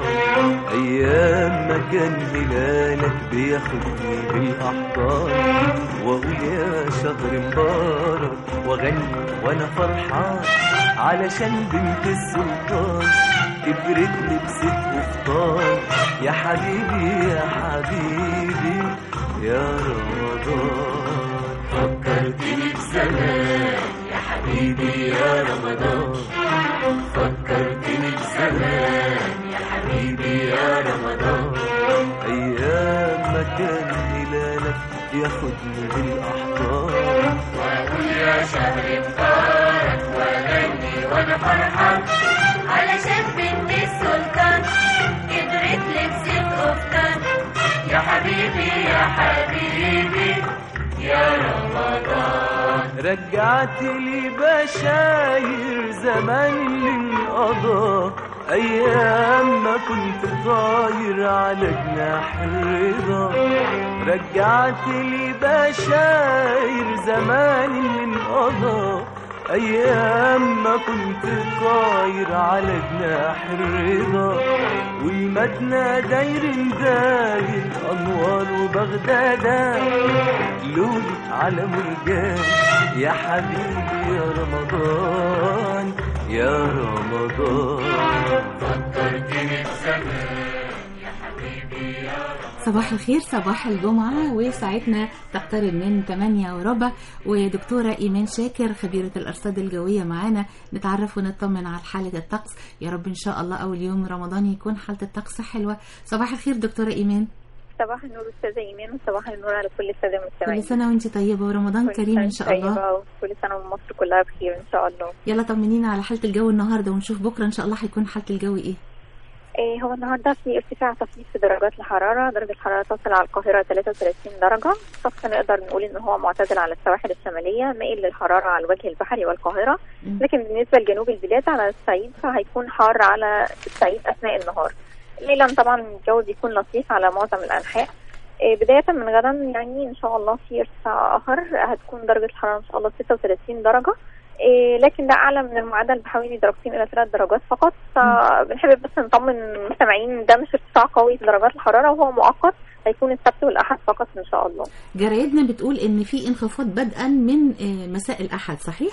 أيام ما كان هلالك بياخدني بالأحضان وأقول يا شهر مبارك وأغني وأنا فرحان علشان بنت السلطان كبرت لبست قفطان يا حبيبي يا حبيبي يا رمضان فكرتني بزمان يا حبيبي يا رمضان فكرتني بزمان يا حبيبي يا رمضان أيام ما كان هلالك ياخدني بالأحضان وأقول يا شهر مبارك وأغني وأنا فرحان علشان بنت السلطان كبرت لبست قفطان يا حبيبي يا حبيبي يا رمضان رجعت لي بشاير زمان من قضى ايام ما كنت طاير على جناح الرضا رجعت لي بشاير زمان من قضى ايام ما كنت طاير على جناح الرضا والمدنى داير داير انوار وبغداد لولي على مرجان يا حبيبي يا رمضان يا رمضان فكرتني بزمان يا حبيبي يا صباح الخير صباح الجمعة وساعتنا تقترب من 8 وربع ودكتورة إيمان شاكر خبيرة الأرصاد الجوية معانا نتعرف ونطمن على حالة الطقس يا رب إن شاء الله أول يوم رمضان يكون حالة الطقس حلوة صباح الخير دكتورة إيمان صباح النور استاذه ايمان وصباح النور على كل الساده المستمعين كل سنة وانت طيبة ورمضان كل كريم سنة إن شاء طيبة الله وكل سنه ومصر كلها بخير ان شاء الله يلا طمنينا على حالة الجو النهاردة ونشوف بكرة إن شاء الله هيكون حالة الجو إيه إيه هو النهارده في ارتفاع طفيف في درجات الحراره درجه الحراره تصل على القاهره 33 درجه الطقس نقدر نقول ان هو معتدل على السواحل الشماليه مائل للحراره على الوجه البحري والقاهره مم. لكن بالنسبه لجنوب البلاد على الصعيد فهيكون حار على الصعيد اثناء النهار ليلا طبعا الجو بيكون لطيف على معظم الانحاء إيه، بداية من غدا يعني إن شاء الله في ارتفاع آخر هتكون درجة الحرارة إن شاء الله 36 درجة إيه، لكن ده أعلى من المعدل بحوالي درجتين إلى ثلاث درجات فقط فبنحب بس نطمن المستمعين ده مش ارتفاع قوي في درجات الحرارة وهو مؤقت هيكون السبت والأحد فقط إن شاء الله جرايدنا بتقول إن في انخفاض بدءا من آه، مساء الأحد صحيح؟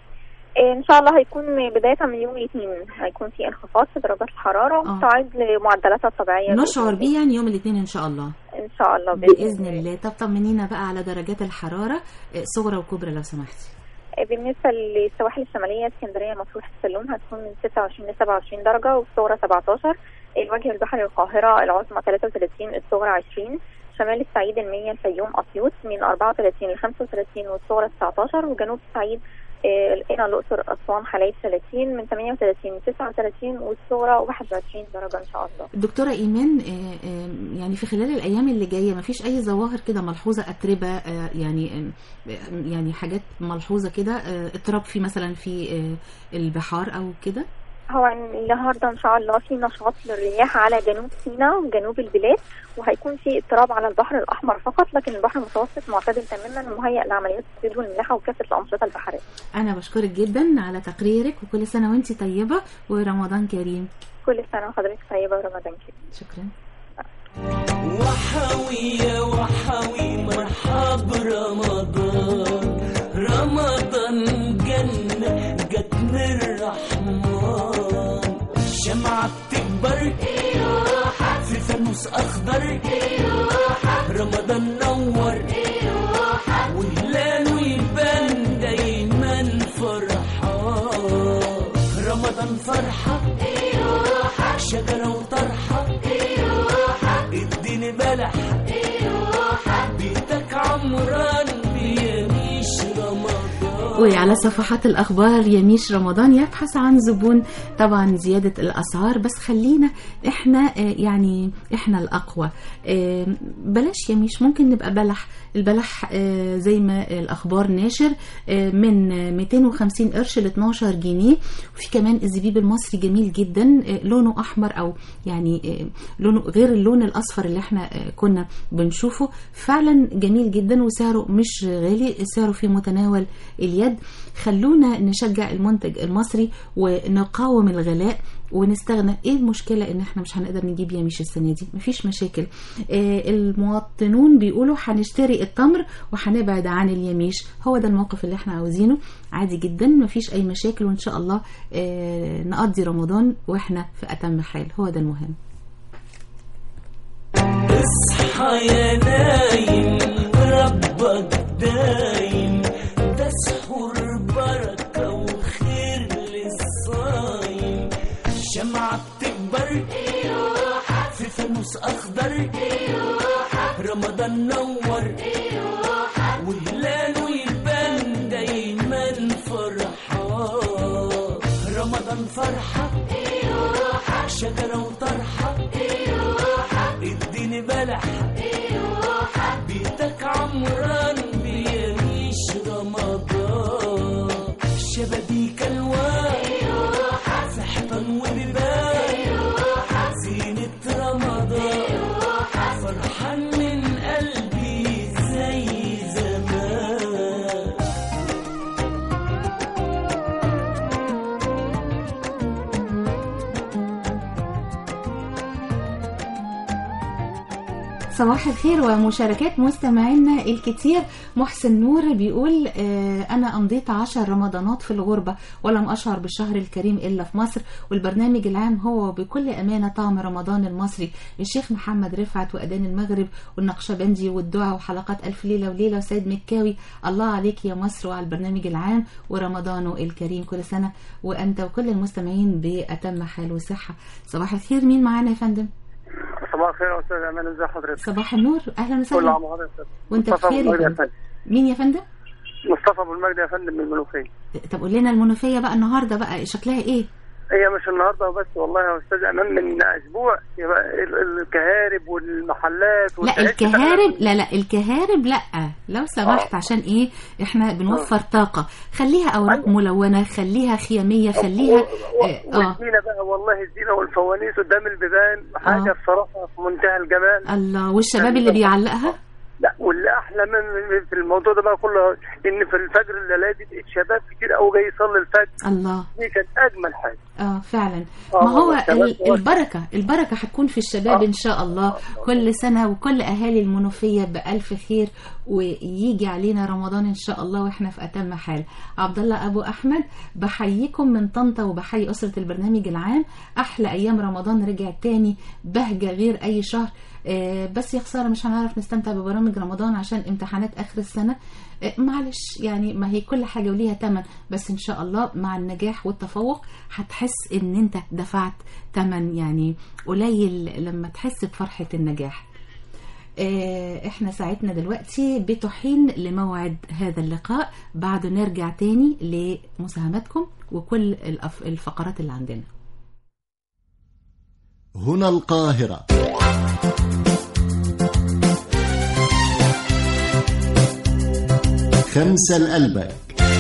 إيه، إن شاء الله هيكون بداية من يوم الاثنين هيكون في انخفاض في درجات الحرارة وتعود لمعدلاتها الطبيعية نشعر بيه يعني يوم الاثنين إن شاء الله إن شاء الله بإذن الله طب طمنينا بقى على درجات الحرارة آه، صغرى وكبرى لو سمحتي بالنسبة للسواحل الشمالية اسكندرية مطروح السلوم هتكون من 26 ل 27 درجة والصغرى 17 الوجه البحري القاهرة العظمى 33 الصغرى 20 شمال الصعيد المنيا الفيوم أسيوط من 34 ل 35 والصغرى 19 وجنوب الصعيد آه، هنا الأقصر أسوان حلايب 30 من 38 ل 39 والصغرى 21 درجة إن شاء الله دكتورة إيمان آه، آه، يعني في خلال الأيام اللي جاية مفيش أي ظواهر كده ملحوظة أتربة آه، يعني آه، يعني حاجات ملحوظة كده آه، اضطراب في مثلا في آه، البحار أو كده هو النهارده ان شاء الله في نشاط للرياح على جنوب سيناء وجنوب البلاد وهيكون في اضطراب على البحر الاحمر فقط لكن البحر المتوسط معتدل تماما ومهيئ لعمليات الصيد والملاحه وكافه الانشطه البحريه. أنا بشكرك جدا على تقريرك وكل سنة وأنت طيبة ورمضان كريم كل سنه وحضرتك طيبه ورمضان كريم. شكرا. وحوي وحوي مرحب رمضان رمضان جنة جت من الرحمن الشمعة بتكبر في فانوس أخضر رمضان نور وهلاله يبان دايما فرحان رمضان فرحة شجرة وطرحة اديني بلح بيتك عمران بيميش رمضان وعلى صفحات الأخبار يميش رمضان يبحث عن زبون طبعا زيادة الأسعار بس خلينا إحنا آه، يعني إحنا الأقوى آه، بلاش يميش ممكن نبقى بلح البلح آه، زي ما الأخبار ناشر آه، من آه، 250 قرش ل 12 جنيه وفي كمان الزبيب المصري جميل جدا آه، لونه أحمر أو يعني آه، لونه غير اللون الأصفر اللي احنا آه، كنا بنشوفه فعلا جميل جدا وسعره مش غالي سعره في متناول اليد خلونا نشجع المنتج المصري ونقاوم الغلاء ونستغنى ايه المشكله ان احنا مش هنقدر نجيب يميش السنه دي مفيش مشاكل آه المواطنون بيقولوا هنشتري التمر وهنبعد عن اليميش هو ده الموقف اللي احنا عاوزينه عادي جدا مفيش اي مشاكل وان شاء الله آه نقضي رمضان واحنا في اتم حال هو ده المهم اصحى يا نايم ربك دايم ده سحور بركة وخير للصايم شمعة بتكبر في فانوس أخضر رمضان نور وهلاله يبان دايما فرحان رمضان فرحة شجرة وطرحة اديني بلح بيتك عمران بيعيش رمضان شبابيك الوان في حيطان وبيبان زينة رمضان فرحان من قلبي زي زمان صباح الخير ومشاركات مستمعينا الكتير محسن نور بيقول آه، أنا أمضيت عشر رمضانات في الغربة ولم أشعر بالشهر الكريم إلا في مصر والبرنامج العام هو بكل أمانة طعم رمضان المصري الشيخ محمد رفعت وأذان المغرب والنقشبندي والدعاء وحلقات ألف ليلة وليلة وسيد مكاوي الله عليك يا مصر وعلى البرنامج العام ورمضانه الكريم كل سنة وأنت وكل المستمعين بأتم حال وصحة صباح الخير مين معانا يا فندم صباح الخير يا استاذ امان ازي حضرتك صباح النور اهلا كل وسهلا عام وحضرتك وانت مصطفى بخير أبو يا المجد يا فندم فندم مين يا فندم مصطفى ابو المجد يا فندم من المنوفيه طب قول لنا المنوفيه بقى النهارده بقى شكلها ايه هي مش النهارده بس والله يا استاذ امان من اسبوع يبقى ال- الكهارب والمحلات لا والتعيش الكهارب لا لا الكهارب لا لو سمحت عشان ايه احنا بنوفر طاقه خليها اوراق ملونه خليها خياميه خليها اه آه. والزينه بقى والله الزينه والفوانيس قدام البيبان حاجه آه. بصراحه في منتهى الجمال الله والشباب اللي بيعلقها لا واللي احلى من من- في الموضوع ده بقى كله ان في الفجر الليله دي الشباب كتير قوي جاي يصلي الفجر الله دي كانت اجمل حاجه اه فعلا آه، ما هو الشباب ال- هو- البركة البركة هتكون في الشباب إن شاء الله كل سنة وكل أهالي المنوفية بألف خير ويجي علينا رمضان إن شاء الله وإحنا في أتم حال عبد الله أبو أحمد بحييكم من طنطا وبحيي أسرة البرنامج العام أحلى أيام رمضان رجع تاني بهجة غير أي شهر آه، بس يا خسارة مش هنعرف نستمتع ببرامج رمضان عشان امتحانات آخر السنة آه، معلش يعني ما هي كل حاجة وليها تمن بس إن شاء الله مع النجاح والتفوق هتحس إن أنت دفعت تمن يعني قليل لما تحس بفرحة النجاح آه، احنا ساعتنا دلوقتي بتحين لموعد هذا اللقاء بعده نرجع تاني لمساهماتكم وكل الأف- الفقرات اللي عندنا هنا القاهرة خمسة لقلبك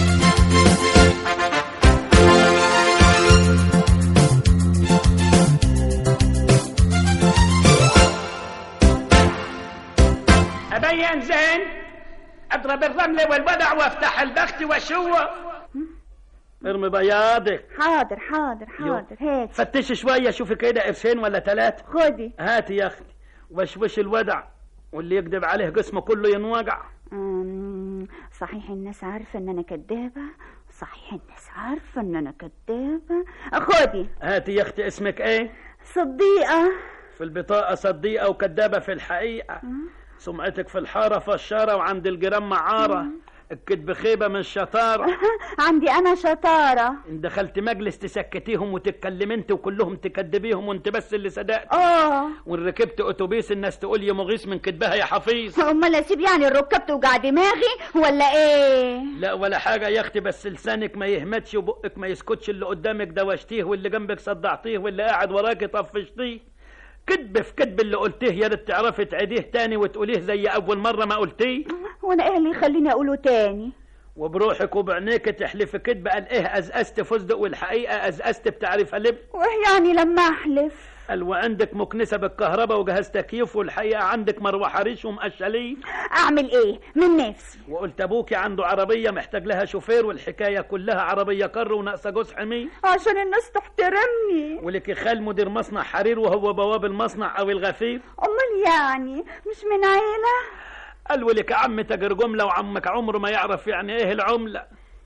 أبين زين أضرب الرمل والودع وافتح البخت وشوه ارمي بياضك حاضر حاضر حاضر هات فتش شوية شوفي كده قرشين ولا ثلاثة خدي هاتي يا أختي وشوش الودع واللي يكذب عليه جسمه كله ينوجع أمم، صحيح الناس عارفة ان انا كدابة صحيح الناس عارفة ان انا كدابة خدي هاتي يا أختي اسمك إيه صديقة في البطاقة صديقة وكدابة في الحقيقة سمعتك في الحارة فشارة وعند الجيران معارة الكدب خيبة من الشطارة عندي انا شطاره ان دخلت مجلس تسكتيهم وتتكلم انت وكلهم تكدبيهم وانت بس اللي صدقت اه وان ركبت اتوبيس الناس تقول يا مغيث من كدبها يا حفيظ امال اسيب يعني الركاب توجع دماغي ولا ايه لا ولا حاجة يا اختي بس لسانك ما يهمتش وبقك ما يسكتش اللي قدامك دوشتيه واللي جنبك صدعتيه واللي قاعد وراكي طفشتيه كدب في كدب اللي قلتيه يا ريت تعرفي تعيديه تاني وتقوليه زي اول مرة ما قلتيه وانا ايه اللي يخليني اقوله تاني وبروحك وبعينيك تحلفي كدب قال ايه ازأزت فستق والحقيقة ازأزت بتعرف لب وايه يعني لما احلف قال وعندك مكنسة بالكهرباء وجهاز تكييف والحقيقة عندك مروحة ريش ومقشلين اعمل ايه من نفسي وقلت ابوكي عنده عربية محتاج لها شوفير والحكاية كلها عربية كر وناقصة جوز حمي عشان الناس تحترمني ولك خال مدير مصنع حرير وهو بواب المصنع او الغفير امال يعني مش من عيله قال ولك عم تاجر جملة وعمك عمره ما يعرف يعني ايه العملة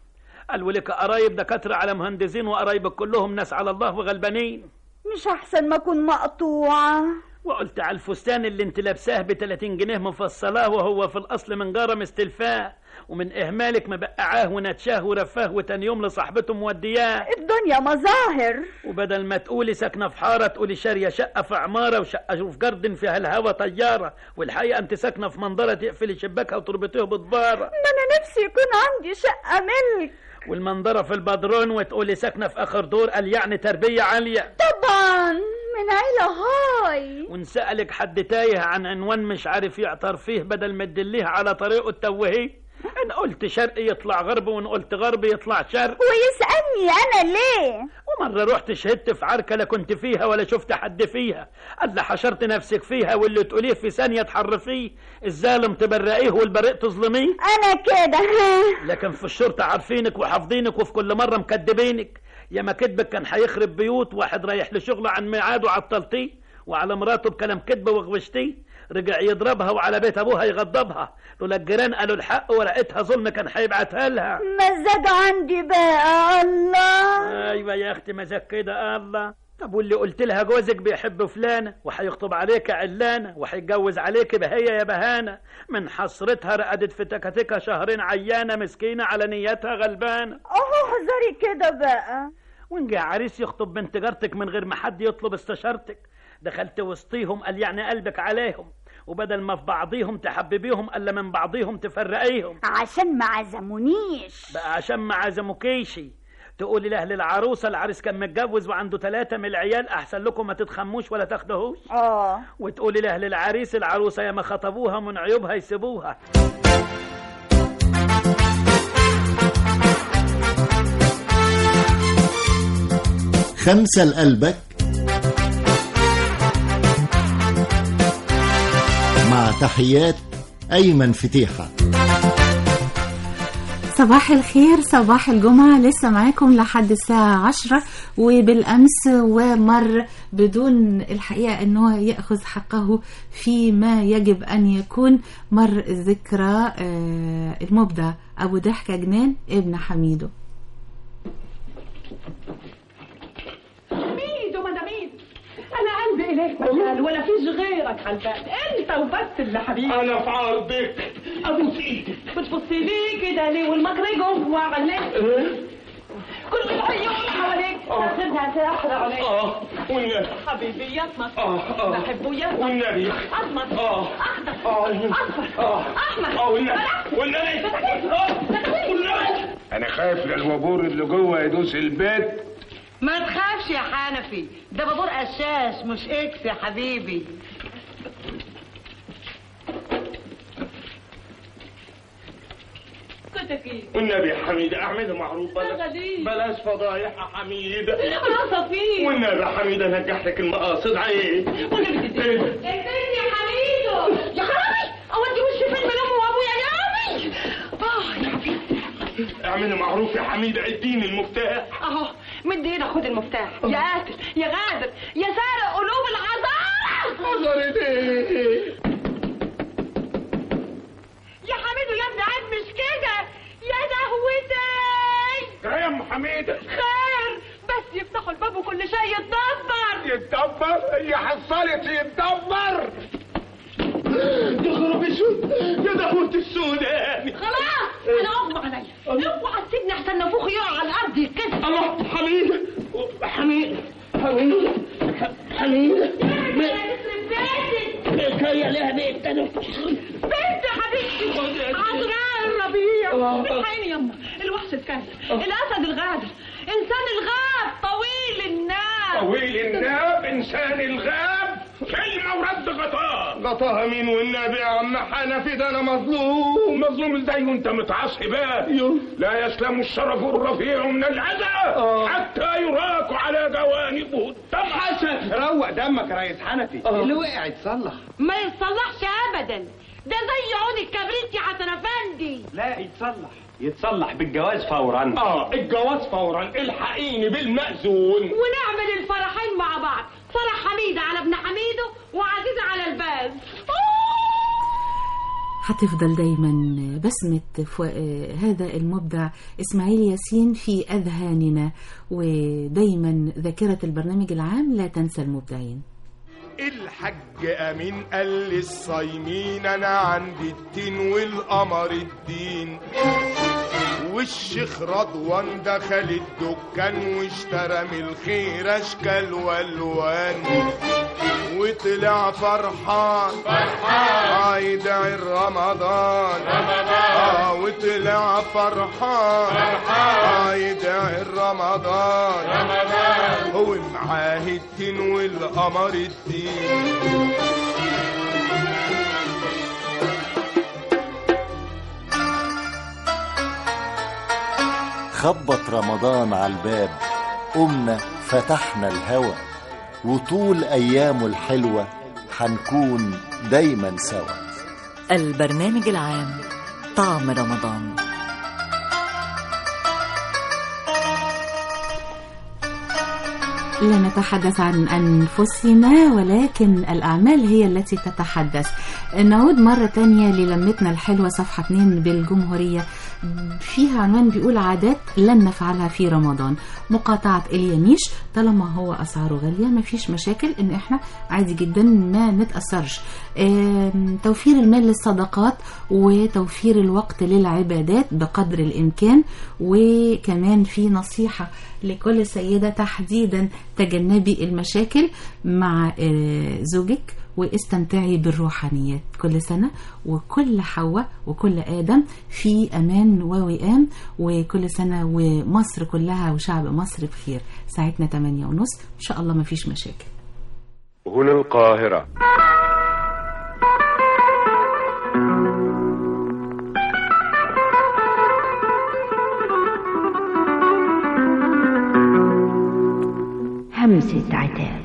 قال ولك قرايب دكاترة على مهندسين وقرايبك كلهم ناس على الله وغلبانين مش احسن ما اكون مقطوعه وقلت على الفستان اللي انت لابساه ب 30 جنيه مفصلاه وهو في الاصل من جاره مستلفاه ومن اهمالك مبقعاه ونتشاه ورفاه وتاني يوم لصاحبته مودياه الدنيا مظاهر وبدل ما تقولي ساكنه في حاره تقولي شاريه شقه في عماره وشقه في جردن فيها الهوا طياره والحقيقه انت ساكنه في منظره تقفلي شباكها وتربطيه بضباره ما انا نفسي يكون عندي شقه ملك والمنظره في البدرون وتقولي ساكنه في اخر دور قال يعني تربيه عاليه طبعا من عيله هاي ونسألك حد تايه عن عنوان مش عارف يعطر فيه بدل ما تدليه على طريقه تتوهيه ان قلت شرق يطلع غرب وان قلت غرب يطلع شرق ويسألني انا ليه ومرة رحت شهدت في عركة لا كنت فيها ولا شفت حد فيها قال لي حشرت نفسك فيها واللي تقوليه في ثانية تحرفيه الظالم تبرئيه والبريء تظلميه انا كده لكن في الشرطة عارفينك وحافظينك وفي كل مرة مكدبينك يا ما كدبك كان هيخرب بيوت واحد رايح لشغله عن ميعاد وعطلتيه وعلى مراته بكلام كدب وغوشتيه رجع يضربها وعلى بيت ابوها يغضبها لولا الجيران قالوا الحق ورقتها ظلم كان هيبعتها لها مزاج عندي بقى الله ايوه يا اختي مزاج كده الله طب واللي قلت لها جوزك بيحب فلانة وهيخطب عليك علانة وهيتجوز عليك بهية يا بهانة من حسرتها رقدت في تكاتكها شهرين عيانة مسكينة على نيتها غلبانة اهو زري كده بقى وان جه عريس يخطب بنت جارتك من غير ما حد يطلب استشارتك دخلت وسطيهم قال يعني قلبك عليهم وبدل ما في بعضيهم تحببيهم الا من بعضيهم تفرقيهم عشان ما عزمونيش بقى عشان ما عزموكيشي تقولي لاهل العروسه العريس كان متجوز وعنده ثلاثة من العيال احسن لكم ما تتخموش ولا تاخدهوش اه وتقولي لاهل العريس العروسه يا ما خطبوها من عيوبها يسيبوها خمسة لقلبك مع تحيات أيمن فتيحة صباح الخير صباح الجمعة لسه معاكم لحد الساعة عشرة وبالأمس ومر بدون الحقيقة أنه يأخذ حقه فيما يجب أن يكون مر ذكرى آه، المبدع أبو ضحكة جنان ابن حميدو ميدو مداميد انا عندي اليك مجال ولا فيش غيرك على البال انت وبس اللي حبيبي انا في عرضك ابوس ايدك بتبصي لي كده ليه والمكر جوه عليك كل العيون حواليك تاخدها ساحرة عليك اه والنبي حبيبي يطمس اه اه بحبه يطمس والنبي اطمس اه احمد اه اصفر اه احمد اه والنبي والنبي اه والنبي انا خايف للوابور اللي جوه يدوس البيت ما تخافش يا حنفي ده بابور قشاش مش اكس يا حبيبي كنتك ايه والنبي يا حميد اعمل معروف يا بلاش غليل. بلاش فضايح يا حميد يا صفير والنبي يا حميد انجح لك المقاصد عيب والنبي تديني يا حميدو يا خرابي اودي وشي فين من امي وابويا يا امي اه يا حبيبي اعمل معروف يا حميد اديني المفتاح اهو مد ايدك خد المفتاح يا قاتل يا غادر يا سارق قلوب العذارى عذرت ايه يا حميدو يا ابني عيب مش كده يا دهوتي يا ام حميد خير بس يفتحوا الباب وكل شيء يتدبر يتدبر هي حصلت يتدبر يا خراب اسود يا دهوت السوداني خلاص انا الله حميد حميد حميد حميد كي لها بيت انا بنت حبيبتي عذراء الربيع الحقيني يما الوحش الكلب الاسد الغادر انسان الغاب طويل الناب طويل الناب انسان الغاب كلمة ورد غطاء غطاها مين والنبي يا عم حنفي ده انا مظلوم مظلوم ازاي وانت متعصب لا يسلم الشرف الرفيع من الاذى حتى يراك على جوانبه الدم حسن روق دمك يا ريس حنفي اللي وقع يتصلح ما يتصلحش ابدا ده زي عود الكبريت يا حسن افندي لا يتصلح يتصلح بالجواز فورا اه الجواز فورا الحقيني بالمأذون ونعمل الفرحين مع بعض فرح حميدة على ابن حميدو وعزيزة على الباز هتفضل دايما بسمة فو... هذا المبدع إسماعيل ياسين في أذهاننا ودايما ذاكرة البرنامج العام لا تنسى المبدعين الحج امين قال للصايمين انا عندي التين والقمر الدين والشيخ رضوان دخل الدكان واشترى من الخير اشكال والوان وطلع فرحان فرحان يدعي رمضان رمضان وطلع فرحان فرحان يدعي رمضان رمضان هو معاه التين والقمر الدين خبط رمضان على الباب قمنا فتحنا الهوى وطول أيامه الحلوة حنكون دايما سوا البرنامج العام طعم رمضان لا نتحدث عن أنفسنا ولكن الأعمال هي التي تتحدث نعود مرة تانية للمتنا الحلوة صفحة 2 بالجمهورية فيها عنوان بيقول عادات لن نفعلها في رمضان مقاطعة اليميش طالما هو أسعاره غالية ما فيش مشاكل إن إحنا عادي جدا ما نتأثرش آم، توفير المال للصدقات وتوفير الوقت للعبادات بقدر الإمكان وكمان في نصيحة لكل سيدة تحديدا تجنبي المشاكل مع آه، زوجك واستمتعي بالروحانيات كل سنة وكل حواء وكل آدم في أمان ووئام وكل سنة ومصر كلها وشعب مصر بخير ساعتنا 8 ونص إن شاء الله ما فيش مشاكل هنا القاهرة همسة عتاب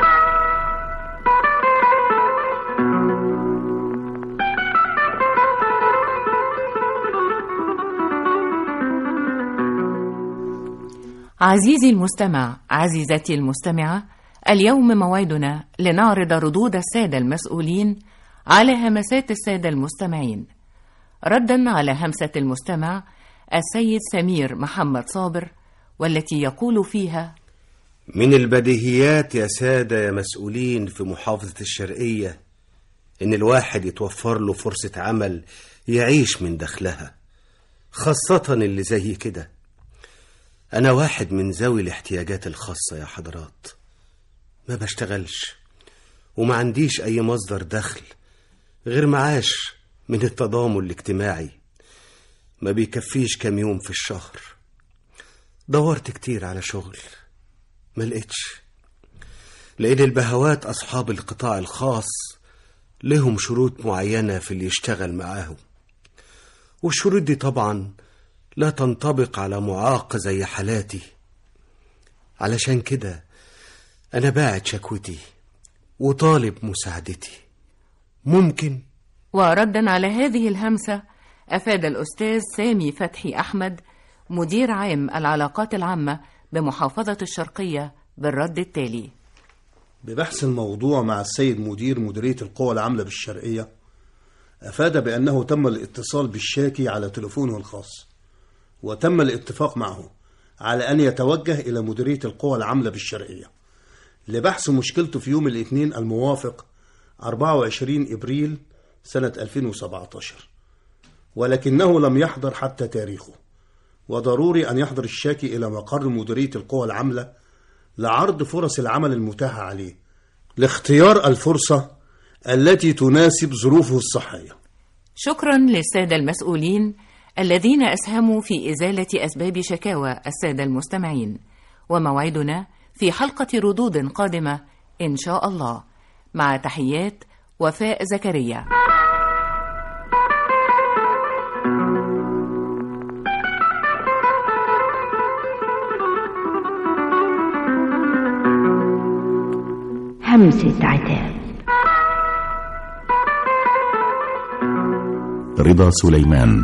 عزيزي المستمع عزيزتي المستمعة اليوم موعدنا لنعرض ردود السادة المسؤولين على همسات السادة المستمعين ردا على همسة المستمع السيد سمير محمد صابر والتي يقول فيها من البديهيات يا سادة يا مسؤولين في محافظة الشرقية إن الواحد يتوفر له فرصة عمل يعيش من دخلها خاصة اللي زي كده أنا واحد من ذوي الاحتياجات الخاصة يا حضرات ما بشتغلش وما عنديش أي مصدر دخل غير معاش من التضامن الاجتماعي ما بيكفيش كام يوم في الشهر دورت كتير على شغل ما لقيتش لأن البهوات أصحاب القطاع الخاص لهم شروط معينة في اللي يشتغل معاهم والشروط دي طبعا لا تنطبق على معاق زي حالاتي علشان كده أنا باعت شكوتي وطالب مساعدتي ممكن وردا على هذه الهمسة أفاد الأستاذ سامي فتحي أحمد مدير عام العلاقات العامة بمحافظة الشرقية بالرد التالي ببحث الموضوع مع السيد مدير مديرية القوى العاملة بالشرقية أفاد بأنه تم الاتصال بالشاكي على تليفونه الخاص وتم الاتفاق معه على أن يتوجه إلى مديرية القوى العاملة بالشرقية لبحث مشكلته في يوم الاثنين الموافق 24 إبريل سنة 2017 ولكنه لم يحضر حتى تاريخه وضروري أن يحضر الشاكي إلى مقر مديرية القوى العاملة لعرض فرص العمل المتاحة عليه لاختيار الفرصة التي تناسب ظروفه الصحية شكرا للسادة المسؤولين الذين أسهموا في إزالة أسباب شكاوى السادة المستمعين وموعدنا في حلقة ردود قادمة إن شاء الله مع تحيات وفاء زكريا همسة عتاب رضا سليمان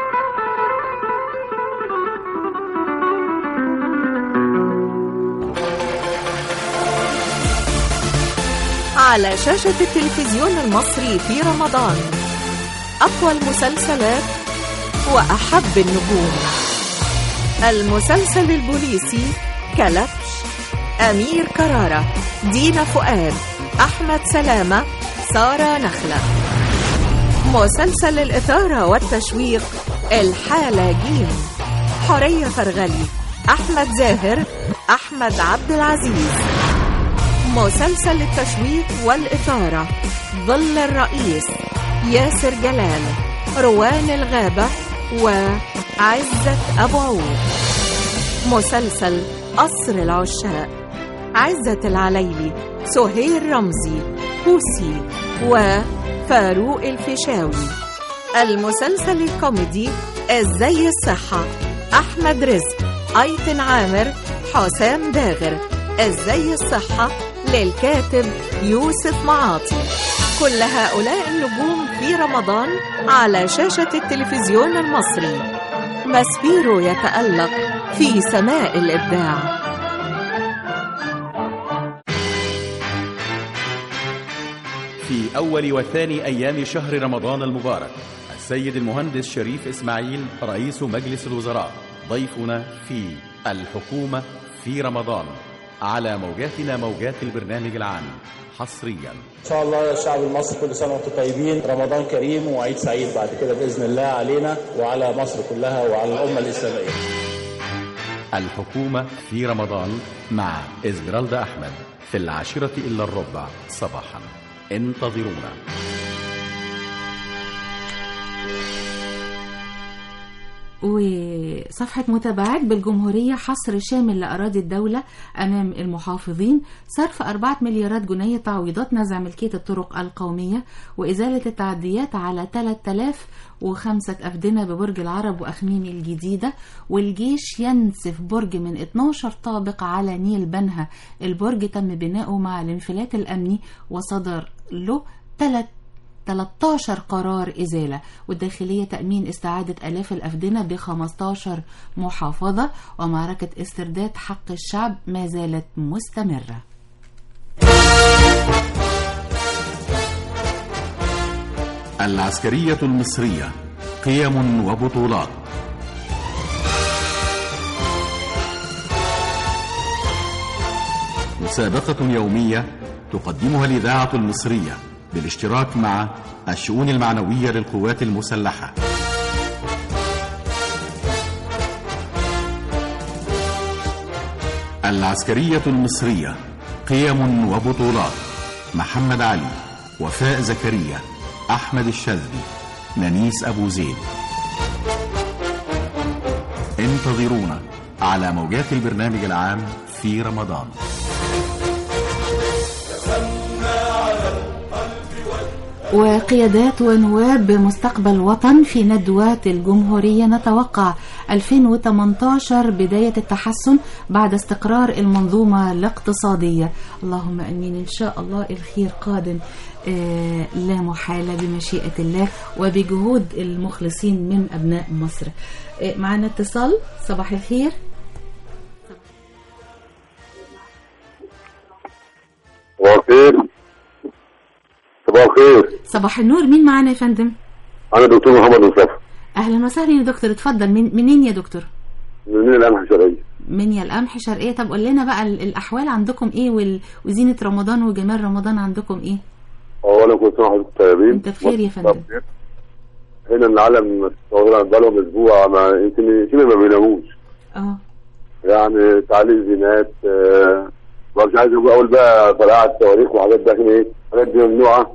على شاشة التلفزيون المصري في رمضان أقوى المسلسلات وأحب النجوم المسلسل البوليسي كلبش أمير كرارة دينا فؤاد أحمد سلامة سارة نخلة مسلسل الإثارة والتشويق الحالة جيم حورية فرغلي أحمد زاهر أحمد عبد العزيز مسلسل التشويق والإثارة ظل الرئيس ياسر جلال روان الغابة وعزة أبو عوف مسلسل قصر العشاق عزة العليلي سهير رمزي بوسي وفاروق الفيشاوي المسلسل الكوميدي ازاي الصحة أحمد رزق أيتن عامر حسام داغر ازاي الصحة للكاتب يوسف معاطي كل هؤلاء النجوم في رمضان على شاشة التلفزيون المصري ماسبيرو يتألق في سماء الإبداع في أول وثاني أيام شهر رمضان المبارك السيد المهندس شريف إسماعيل رئيس مجلس الوزراء ضيفنا في الحكومة في رمضان على موجاتنا موجات البرنامج العام حصريا ان شاء الله يا الشعب المصري كل سنه وانتم طيبين رمضان كريم وعيد سعيد بعد كده باذن الله علينا وعلى مصر كلها وعلى الامه الاسلاميه الحكومة في رمضان مع إسمرالدا أحمد في العاشرة إلا الربع صباحا انتظرونا وصفحة متابعات بالجمهورية حصر شامل لأراضي الدولة أمام المحافظين صرف أربعة مليارات جنيه تعويضات نزع ملكية الطرق القومية وإزالة التعديات على 3005 أفدنة ببرج العرب وأخميم الجديدة والجيش ينسف برج من 12 طابق على نيل بنها البرج تم بناؤه مع الانفلات الأمني وصدر له ثلاث 13 قرار إزالة والداخلية تأمين استعادة ألاف الأفدنة ب 15 محافظة ومعركة استرداد حق الشعب ما زالت مستمرة العسكرية المصرية قيم وبطولات مسابقة يومية تقدمها الإذاعة المصرية بالاشتراك مع الشؤون المعنوية للقوات المسلحة العسكرية المصرية قيم وبطولات محمد علي وفاء زكريا أحمد الشاذلي نانيس أبو زيد انتظرونا على موجات البرنامج العام في رمضان وقيادات ونواب بمستقبل وطن في ندوة الجمهورية نتوقع 2018 بداية التحسن بعد استقرار المنظومة الاقتصادية اللهم أمين إن شاء الله الخير قادم آه لا محالة بمشيئة الله وبجهود المخلصين من أبناء مصر آه معنا اتصال صباح الخير صباح الخير صباح الخير صباح النور مين معانا يا فندم انا دكتور محمد مصطفى اهلا وسهلا يا دكتور اتفضل من منين يا دكتور من القمح الشرقيه من يا القمح شرقيه طب قول لنا بقى ال- الاحوال عندكم ايه وال... وزينه رمضان وجمال رمضان عندكم ايه اولا كل سنه وحضرتك طيبين انت بخير يا مصر فندم. بخير. هنا العالم صغيرة بقالهم اسبوع ما يمكن شبه ما بيناموش اه يعني تعليق زينات آه، مش عايز اقول بقى طلعات تواريخ وحاجات ده عشان ايه الحاجات دي ممنوعه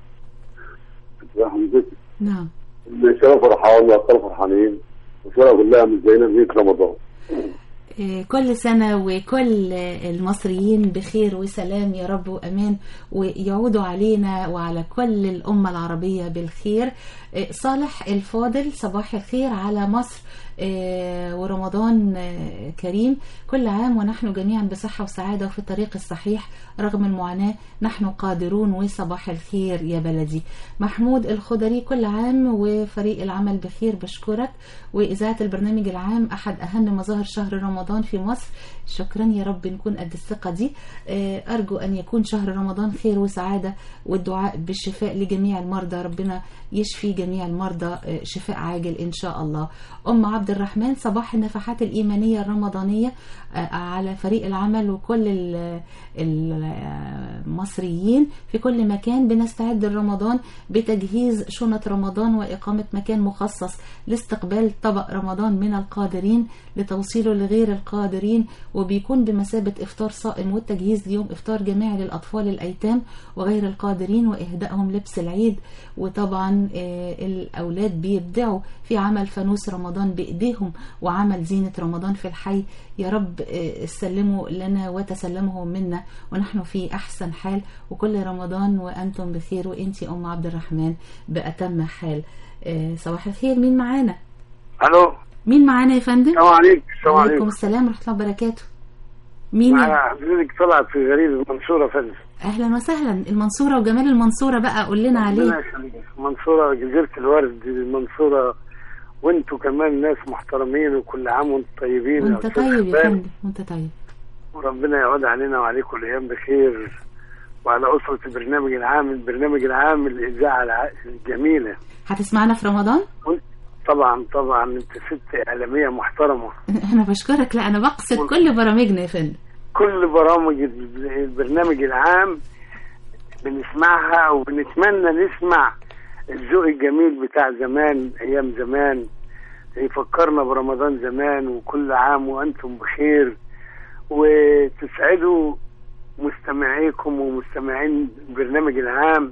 نعم الشباب فرحان والاطفال فرحانين والشوارع كلها مش زينا في رمضان آه، كل سنة وكل آه، المصريين بخير وسلام يا رب وأمان ويعودوا علينا وعلى كل الأمة العربية بالخير آه، صالح الفاضل صباح الخير على مصر آه، ورمضان آه، كريم كل عام ونحن جميعا بصحة وسعادة وفي الطريق الصحيح رغم المعاناة نحن قادرون وصباح الخير يا بلدي محمود الخضري كل عام وفريق العمل بخير بشكرك وإذاعة البرنامج العام أحد أهم مظاهر شهر رمضان في مصر شكرا يا رب نكون قد الثقة دي آه، أرجو أن يكون شهر رمضان خير وسعادة والدعاء بالشفاء لجميع المرضى ربنا يشفي جميع المرضى آه، شفاء عاجل إن شاء الله أم عبد الرحمن صباح النفحات الإيمانية الرمضانية آه، على فريق العمل وكل ال- المصريين في كل مكان بنستعد لرمضان بتجهيز شنط رمضان وإقامة مكان مخصص لاستقبال طبق رمضان من القادرين لتوصيله لغير القادرين وبيكون بمثابة إفطار صائم والتجهيز ليوم إفطار جماعي للأطفال الأيتام وغير القادرين وإهدائهم لبس العيد وطبعا آه، الأولاد بيبدعوا في عمل فانوس رمضان بإيديهم وعمل زينة رمضان في الحي يا رب آه، سلموا لنا وتسلمه منا ونحن في أحسن حال وكل رمضان وأنتم بخير وإنتي أم عبد الرحمن بأتم حال آه، صباح الخير مين معانا الو مين معانا يا فندم السلام عليكم السلام وعليكم عليكم السلام ورحمة الله وبركاته مين معنا يا- حضرتك طلعت في غريب المنصورة فندم أهلا وسهلا المنصورة وجمال المنصورة بقى قول لنا ربنا عليه يخليك. منصورة جزيرة الورد المنصورة وانتوا كمان ناس محترمين وكل عام وانتم طيبين يا وانت أستاذ طيب يا خباب. فندم وانت طيب وربنا يعود علينا وعليكم الايام بخير وعلى اسره البرنامج العام البرنامج العام الاذاعه الع- الجميله هتسمعنا في رمضان طبعا طبعا انت ست اعلاميه محترمه انا بشكرك لا انا بقصد كل برامجنا يا فندم كل برامج الب- البرنامج العام بنسمعها وبنتمنى نسمع الذوق الجميل بتاع زمان ايام زمان يفكرنا برمضان زمان وكل عام وانتم بخير وتسعدوا مستمعيكم ومستمعين البرنامج العام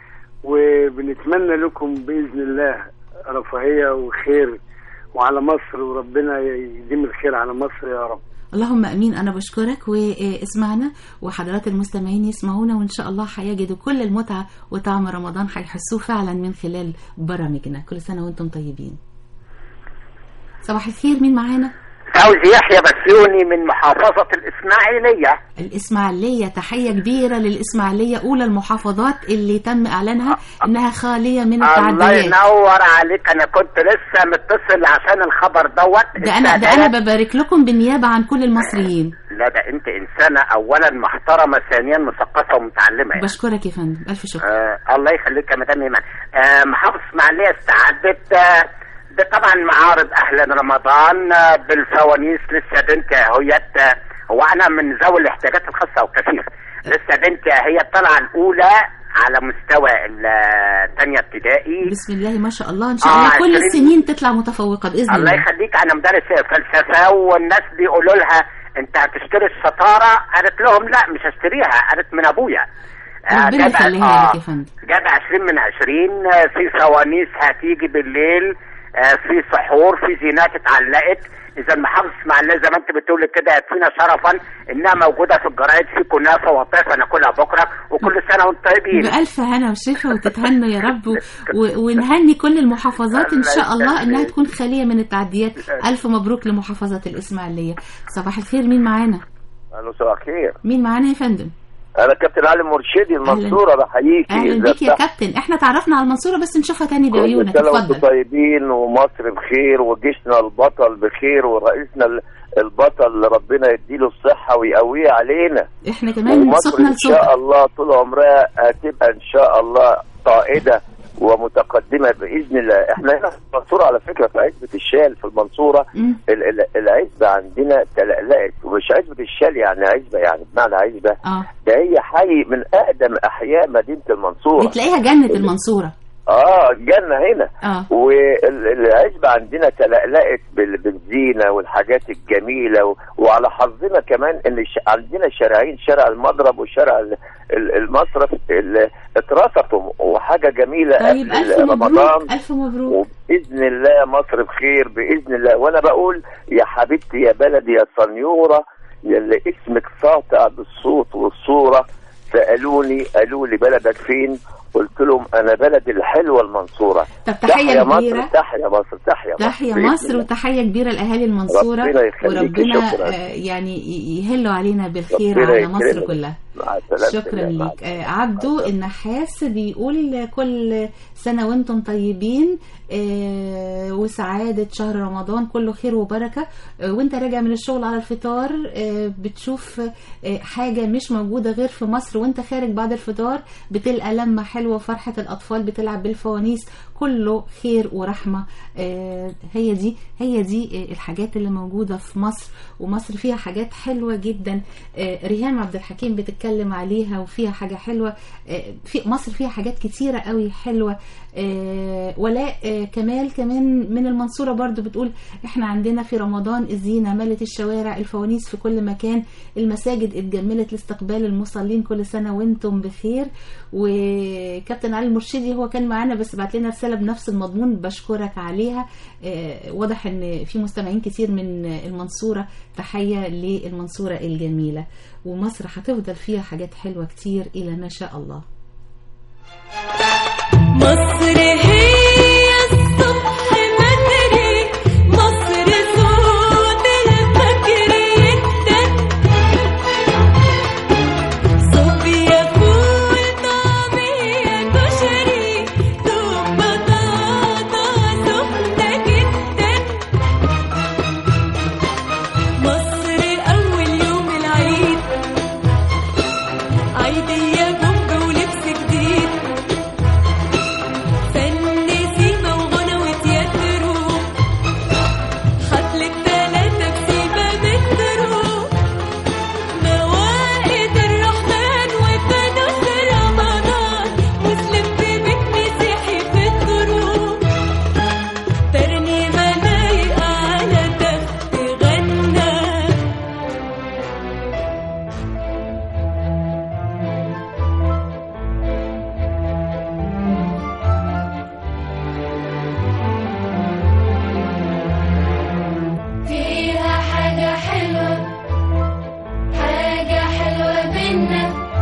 وبنتمنى لكم باذن الله رفاهيه وخير وعلى مصر وربنا يديم الخير على مصر يا رب اللهم امين انا بشكرك واسمعنا وحضرات المستمعين يسمعونا وان شاء الله هيجدوا كل المتعه وطعم رمضان هيحسوه فعلا من خلال برامجنا كل سنه وانتم طيبين صباح الخير مين معانا فوزي يحيى بسيوني من محافظة الإسماعيلية الإسماعيلية تحية كبيرة للإسماعيلية أولى المحافظات اللي تم إعلانها إنها خالية من الله التعديات ينور عليك أنا كنت لسه متصل عشان الخبر دوت ده أنا ده أنا ببارك لكم بالنيابة عن كل المصريين لا ده أنت إنسانة أولا محترمة ثانيا مثقفة ومتعلمة يعني. بشكرك يا فندم ألف شكر آه الله يخليك يا مدام ايمان آه محافظة اسماعيلية استعدت آه ده طبعا معارض اهلا رمضان آه بالفوانيس لسه بنتي اهيت آه هو انا من ذوي الاحتياجات الخاصة وكثير لسه بنتي هي الطلعة الاولى على مستوى الثانية ابتدائي بسم الله ما شاء الله إن شاء آه، الله كل عشرين- السنين تطلع متفوقة بإذن الله الله يخليك انا مدرس فلسفة والناس بيقولوا لها انت هتشتري الشطارة قالت لهم لا مش هشتريها قالت من ابويا آه، ربنا جاب- يخليها آه، لك يا فندم جاب 20 من 20 آه، في فوانيس هتيجي بالليل آه، في سحور في زينات اتعلقت اذا المحافظ اسماعيليه زي ما انت بتقول كده يكفينا شرفا انها موجوده في الجرايد في كنافه وطيفه ناكلها بكره وكل سنه وانتم طيبين بألف هنا وشفا وتتهنوا يا رب و... و... ونهني كل المحافظات إن شاء الله إنها تكون خالية من التعديات ألف مبروك لمحافظة الإسماعيلية صباح الخير مين معانا الو صباح الخير مين معانا يا فندم انا كابتن علي مرشدي المنصوره بحييكي أهلا بيك يا كابتن إحنا تعرفنا على المنصورة بس نشوفها تاني كل بعيونك سنه وانتم اتفضل طيبين ومصر بخير وجيشنا البطل بخير ورئيسنا ال- البطل اللي ربنا يديله الصحه ويقويه علينا إحنا كمان ومصر صوتنا ان شاء لصوتك الله طول عمرها هتبقى ان شاء الله قائده ومتقدمه باذن الله احنا هنا في المنصوره على فكره في عزبه الشال في المنصوره مم. ال- ال- العزبه عندنا تلألأت ومش عزبه الشال يعني عزبه يعني بمعنى عزبه اه ده هي حي من اقدم احياء مدينه المنصوره بتلاقيها جنة المنصورة اه جنة هنا اه والعزبة عندنا تلقلقت بال- بالزينة والحاجات الجميلة و... وعلى حظنا كمان ان الش... عندنا شارعين شارع المضرب وشارع ال- ال- المصرف اللي اترصفوا وحاجة جميلة طيب قبل ألف رمضان مبروك ألف مبروك وباذن الله مصر بخير باذن الله وانا بقول يا حبيبتي يا بلدي يا صنيوره يلي اسمك ساطع بالصوت والصوره سالوني قالوا لي بلدك فين قلت لهم انا بلدي الحلوه المنصوره طب تحية مصر كبيرة. تحيا مصر تحيا مصر تحيا بإذن مصر الله. وتحية كبيرة لأهالي المنصورة ربنا يخليكي، وربنا شكراً. آه، يعني ي- يهلوا علينا بالخير ربنا على مصر يكرمك. كلها مع السلامه شكرا الله. مع ليك آه، عبدو النحاس بيقول كل سنة وانتم طيبين آه، وسعادة شهر رمضان كله خير وبركة آه، وانت راجع من الشغل على الفطار آه، بتشوف آه، حاجة مش موجودة غير في مصر وانت خارج بعد الفطار بتلقى لمة حلوة وفرحة الأطفال بتلعب بالفوانيس كله خير ورحمة آه، هي دي هي دي آه، الحاجات اللي موجودة في مصر ومصر فيها حاجات حلوة جدا آه، ريهام عبد الحكيم بتتكلم عليها وفيها حاجة حلوة آه، في مصر فيها حاجات كتيرة قوي حلوة آه، ولاء آه، كمال كمان من المنصورة برضو بتقول احنا عندنا في رمضان الزينة ملت الشوارع الفوانيس في كل مكان المساجد اتجملت لاستقبال المصلين كل سنة وانتم بخير وكابتن علي المرشدي هو كان معانا بس بعت لنا رسالة بنفس المضمون بشكرك عليها آه، واضح ان في مستمعين كتير من المنصورة تحية للمنصورة الجميلة ومصر هتفضل فيها حاجات حلوة كتير إلى ما شاء الله مصر هي الصبح بدري مصر صوت الفجر يدن صوبيا فول طعمية كشري دوب بطاطا سخنة جدا مصر أول يوم العيد عيدية بومب ولبس جديد فن سيما وغنى وتياترو حفلة تلاتة بسيما مترو موائد الرحمن وفانوس رمضان مسلم في بيت مسيحي في الدروب ترنيمة لايقة على تخت غنى فيها حاجة حلوة حاجة حلوة بينا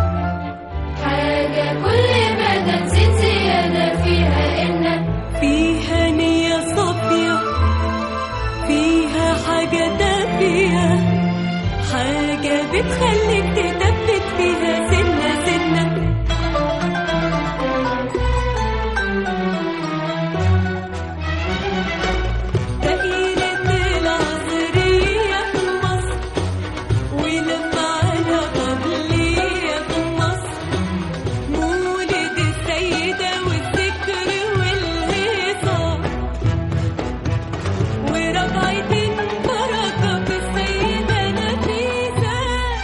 حاجة كل ما تزيد زيادة فيها إن فيها نية صافية فيها حاجة دافية حاجة بتخليك تثبت فيها سنة سنة دائرة العصرية في مصر ولما على قبلية في مصر مولد السيدة والذكر والهيصة ورجعتين بركة في السيدة نفيسة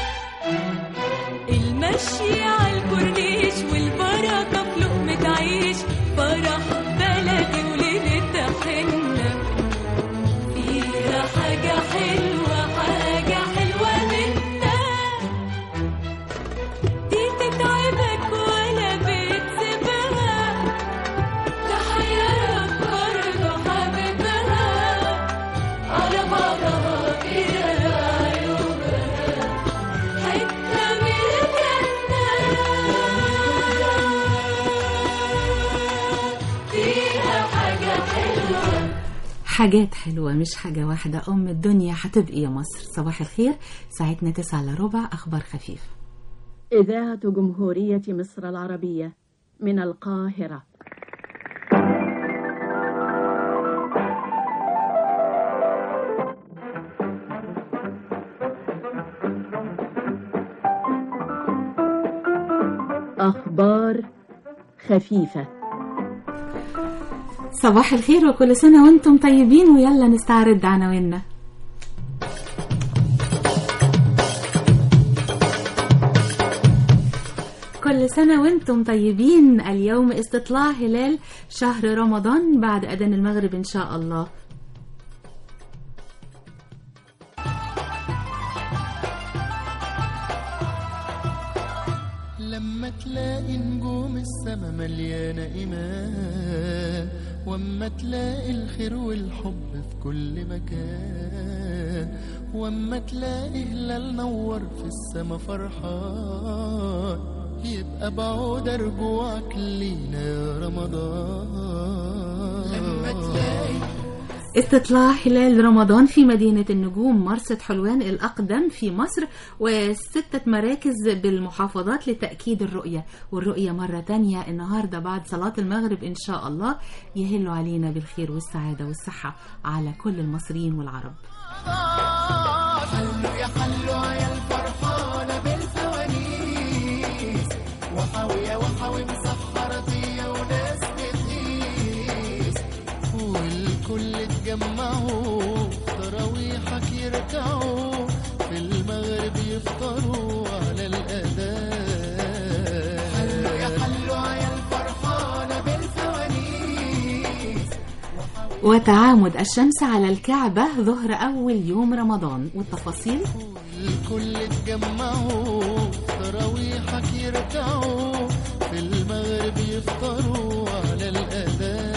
المشي على الكورنيش والبركة في لقمة عيش فرح بلدي وليلة حنة فيها حاجة حلوة حاجة حلوة منها دي تتعبك ولا بتسيبها تحيرك برضه حبيبها على بعضها كده عيوبها حتة من الجنة فيها حاجة حلوة حاجات حلوة مش حاجة واحدة أم الدنيا هتبقي يا مصر صباح الخير ساعتنا تسعة إلا ربع أخبار خفيف إذاعة جمهورية مصر العربية من القاهرة أخبار خفيفة صباح الخير وكل سنة وانتم طيبين ويلا نستعرض عناويننا كل سنة وانتم طيبين اليوم استطلاع هلال شهر رمضان بعد أذان المغرب إن شاء الله لما تلاقي نجوم السما مليانة إيمان واما تلاقي الخير والحب في كل مكان واما تلاقي هلال نور في السما فرحان يبقى بعود رجوعك لينا يا رمضان لما تلاقي استطلاع هلال رمضان في مدينة النجوم مرصد حلوان الأقدم في مصر وستة مراكز بالمحافظات لتأكيد الرؤية والرؤية مرة تانية النهاردة بعد صلاة المغرب إن شاء الله يهل علينا بالخير والسعادة والصحة على كل المصريين والعرب حلوا يا حلوا يا الفرحانة بالفوانيس وحاوية وحاوي مسخرة طية وناس بتقيس والكل اتجمعوا تراويحك يركعوا في المغرب يفطروا على الأذان حلوا يا حلوا يا الفرحانة بالفوانيس وتعامد الشمس على الكعبة ظهر أول يوم رمضان والتفاصيل الكل اتجمعوا تراويحك يركعوا في المغرب يفطروا على الأذان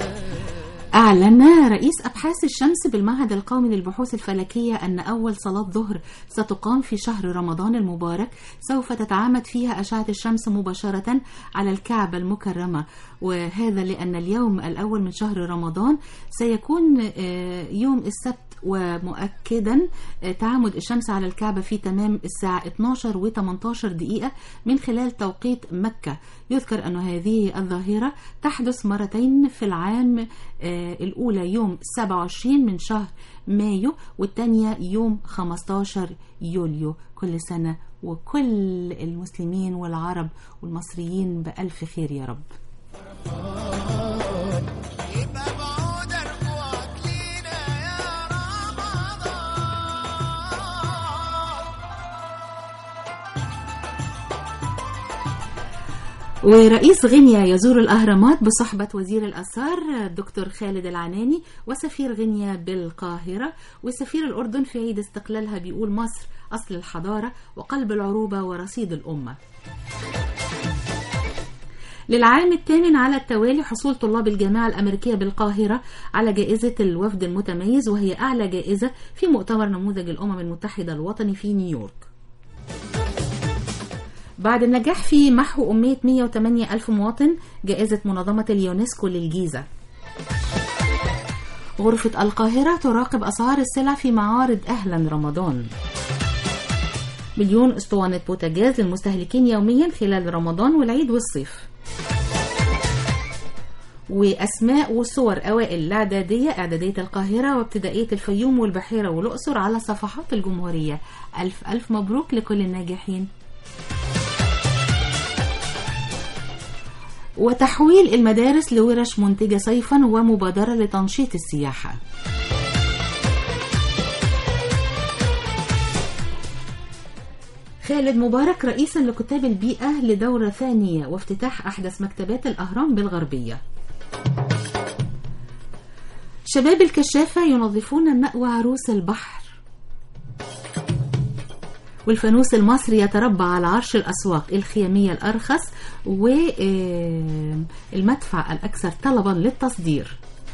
أعلن رئيس أبحاث الشمس بالمعهد القومي للبحوث الفلكية أن أول صلاة ظهر ستقام في شهر رمضان المبارك سوف تتعامد فيها أشعة الشمس مباشرة على الكعبة المكرمة وهذا لأن اليوم الأول من شهر رمضان سيكون آه، يوم السبت ومؤكدا آه، تعامد الشمس على الكعبة في تمام الساعة 12 و 18 دقيقة من خلال توقيت مكة يذكر أن هذه الظاهرة تحدث مرتين في العام آه، الأولى يوم 27 من شهر مايو والثانية يوم 15 يوليو كل سنة وكل المسلمين والعرب والمصريين بألف خير يا رب يبقى بعود رجوعك لينا يا رمضان ورئيس غينيا يزور الأهرامات بصحبة وزير الآثار الدكتور خالد العناني وسفير غينيا بالقاهرة وسفير الأردن في عيد استقلالها بيقول مصر أصل الحضارة وقلب العروبة ورصيد الأمة للعام الثامن على التوالي حصول طلاب الجامعة الأمريكية بالقاهرة على جائزة الوفد المتميز وهي أعلى جائزة في مؤتمر نموذج الأمم المتحدة الوطني في نيويورك بعد النجاح في محو أمية 108 ألف مواطن جائزة منظمة اليونسكو للجيزة غرفة القاهرة تراقب أسعار السلع في معارض أهلا رمضان مليون اسطوانة بوتاجاز للمستهلكين يوميا خلال رمضان والعيد والصيف وأسماء وصور أوائل الإعدادية إعدادية القاهرة وابتدائية الفيوم والبحيرة والأقصر على صفحات الجمهورية ألف ألف مبروك لكل الناجحين وتحويل المدارس لورش منتجة صيفا ومبادرة لتنشيط السياحة خالد مبارك رئيسا لكتاب البيئة لدورة ثانية وافتتاح أحدث مكتبات الأهرام بالغربية شباب الكشافة ينظفون المأوى عروس البحر والفانوس المصري يتربع على عرش الأسواق الخيامية الأرخص والمدفع الأكثر طلبا للتصدير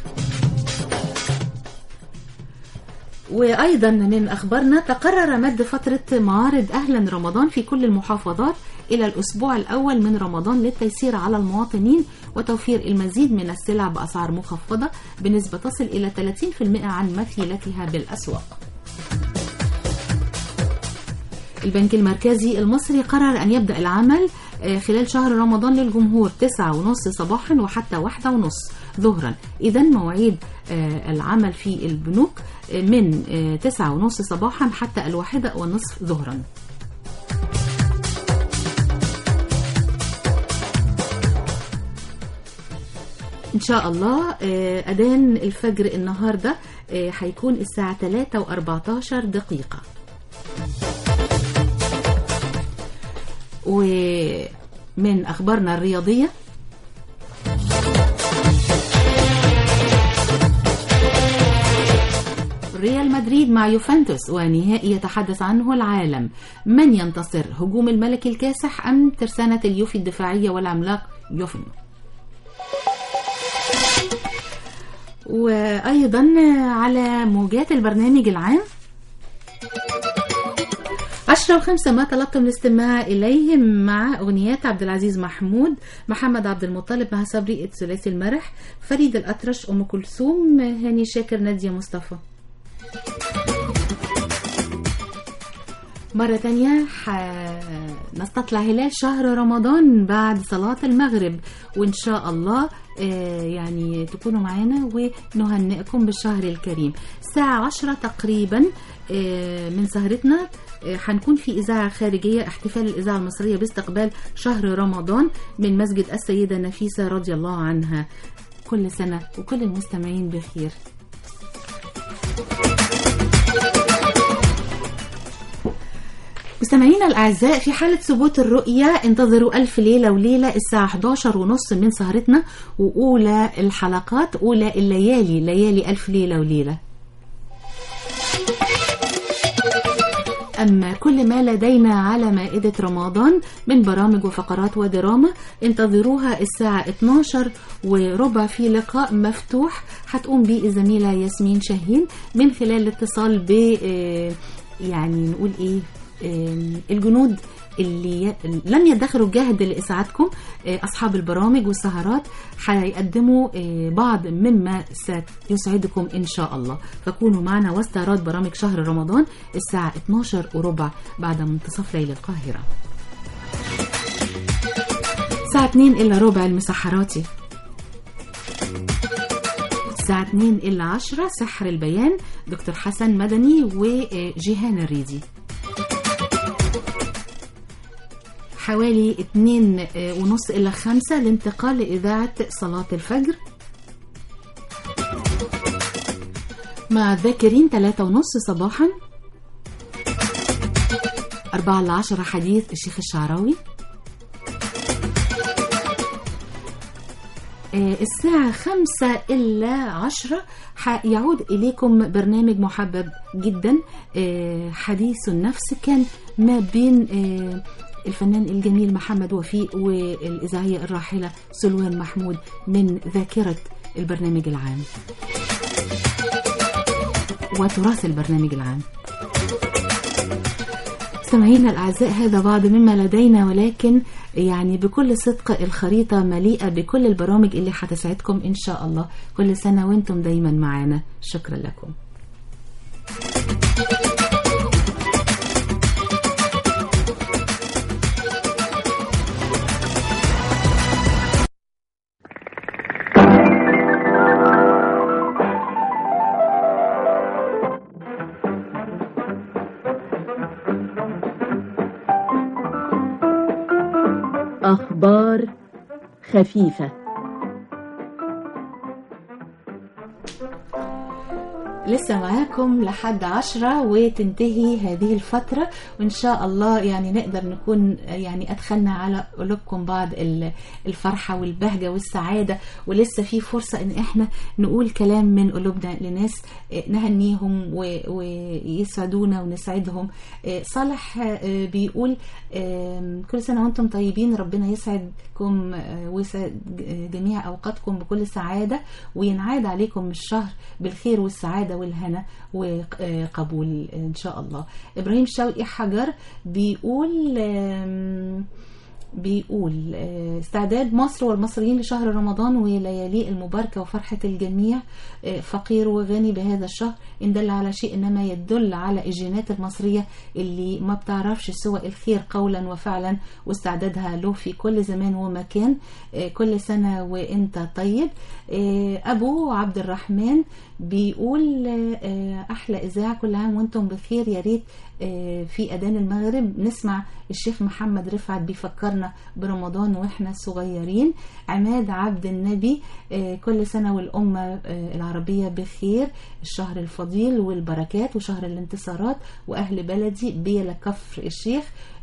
وأيضا من أخبارنا تقرر مد فترة معارض أهلا رمضان في كل المحافظات إلى الأسبوع الأول من رمضان للتيسير على المواطنين وتوفير المزيد من السلع بأسعار مخفضة بنسبة تصل إلى 30% عن مثيلتها بالأسواق البنك المركزي المصري قرر أن يبدأ العمل آه، خلال شهر رمضان للجمهور تسعة ونص صباحا وحتى واحدة ونص ظهرا إذا مواعيد آه، العمل في البنوك آه، من آه، تسعة ونص صباحا حتى الواحدة والنصف ظهرا إن شاء الله آه، أذان الفجر النهاردة آه، هيكون الساعة 3 و14 دقيقة من أخبارنا الرياضية ريال مدريد مع يوفنتوس ونهائي يتحدث عنه العالم من ينتصر هجوم الملك الكاسح أم ترسانة اليوفي الدفاعية والعملاق يوفن وأيضا على موجات البرنامج العام عشرة وخمسة ما طلبتم الاستماع إليهم مع أغنيات عبد العزيز محمود محمد عبد المطلب مع صبري ثلاثي المرح فريد الأطرش أم كلثوم هاني شاكر نادية مصطفى مرة تانية نستطلع هلال شهر رمضان بعد صلاة المغرب وإن شاء الله آه، يعني تكونوا معانا ونهنئكم بالشهر الكريم الساعة عشرة تقريبا آه، من سهرتنا آه، هنكون في إذاعة خارجية احتفال الإذاعة المصرية باستقبال شهر رمضان من مسجد السيدة نفيسة رضي الله عنها كل سنة وكل المستمعين بخير مستمعينا الأعزاء في حالة ثبوت الرؤية انتظروا ألف ليلة وليلة الساعة 11 ونص من سهرتنا وأولى الحلقات أولى الليالي ليالي ألف ليلة وليلة أما كل ما لدينا على مائدة رمضان من برامج وفقرات ودراما انتظروها الساعة 12 وربع في لقاء مفتوح هتقوم به الزميلة ياسمين شاهين من خلال الاتصال ب آه، يعني نقول ايه آم، الجنود اللي ي- لم يدخروا الجهد لإسعادكم آه، أصحاب البرامج والسهرات هيقدموا آه، بعض مما سيسعدكم إن شاء الله فكونوا معنا واستعراض برامج شهر رمضان الساعة 12 وربع بعد منتصف ليل القاهرة الساعة 2 إلا ربع المسحراتي الساعة 2 إلا 10 سحر البيان دكتور حسن مدني وجيهان الريدي حوالي 2 ونص إلى 5 الانتقال لإذاعة صلاة الفجر مع الذاكرين 3 ونص صباحا 4 ل 10 حديث الشيخ الشعراوي آه، الساعة خمسة إلا عشرة ح- يعود إليكم برنامج محبب جدا آه، حديث النفس كان ما بين آه، الفنان الجميل محمد وفيق والإذاعية الراحلة سلوان محمود من ذاكرة البرنامج العام وتراث البرنامج العام مستمعينا الأعزاء هذا بعض مما لدينا ولكن يعني بكل صدق الخريطة مليئة بكل البرامج اللي هتسعدكم إن شاء الله كل سنة وانتم دايما معانا شكرا لكم أخبار خفيفة لسه معاكم لحد عشرة وتنتهي هذه الفترة وإن شاء الله يعني نقدر نكون يعني أدخلنا على قلوبكم بعض ال- الفرحة والبهجة والسعادة ولسه في فرصة إن إحنا نقول كلام من قلوبنا لناس آه، نهنيهم و- ويسعدونا ونسعدهم آه، صالح آه، بيقول آم، كل سنة وأنتم طيبين ربنا يسعدكم آه، ويسعد ج- جميع أوقاتكم بكل سعادة وينعاد عليكم الشهر بالخير والسعادة والهنا وقبول إن شاء الله إبراهيم شوقي حجر بيقول آم، بيقول آه، استعداد مصر والمصريين لشهر رمضان ولياليه المباركة وفرحة الجميع آه، فقير وغني بهذا الشهر إن دل على شيء إنما يدل على الجينات المصرية اللي ما بتعرفش سوى الخير قولا وفعلا واستعدادها له في كل زمان ومكان آه، كل سنة وإنت طيب آه، أبو عبد الرحمن بيقول آه، أحلى إذاعة كل عام وأنتم بخير يا ريت آه، في أذان المغرب نسمع الشيخ محمد رفعت بيفكرنا برمضان وإحنا صغيرين عماد عبد النبي آه، كل سنة والأمة آه، العربية بخير الشهر الفضيل والبركات وشهر الانتصارات وأهل بلدي بيلا كفر الشيخ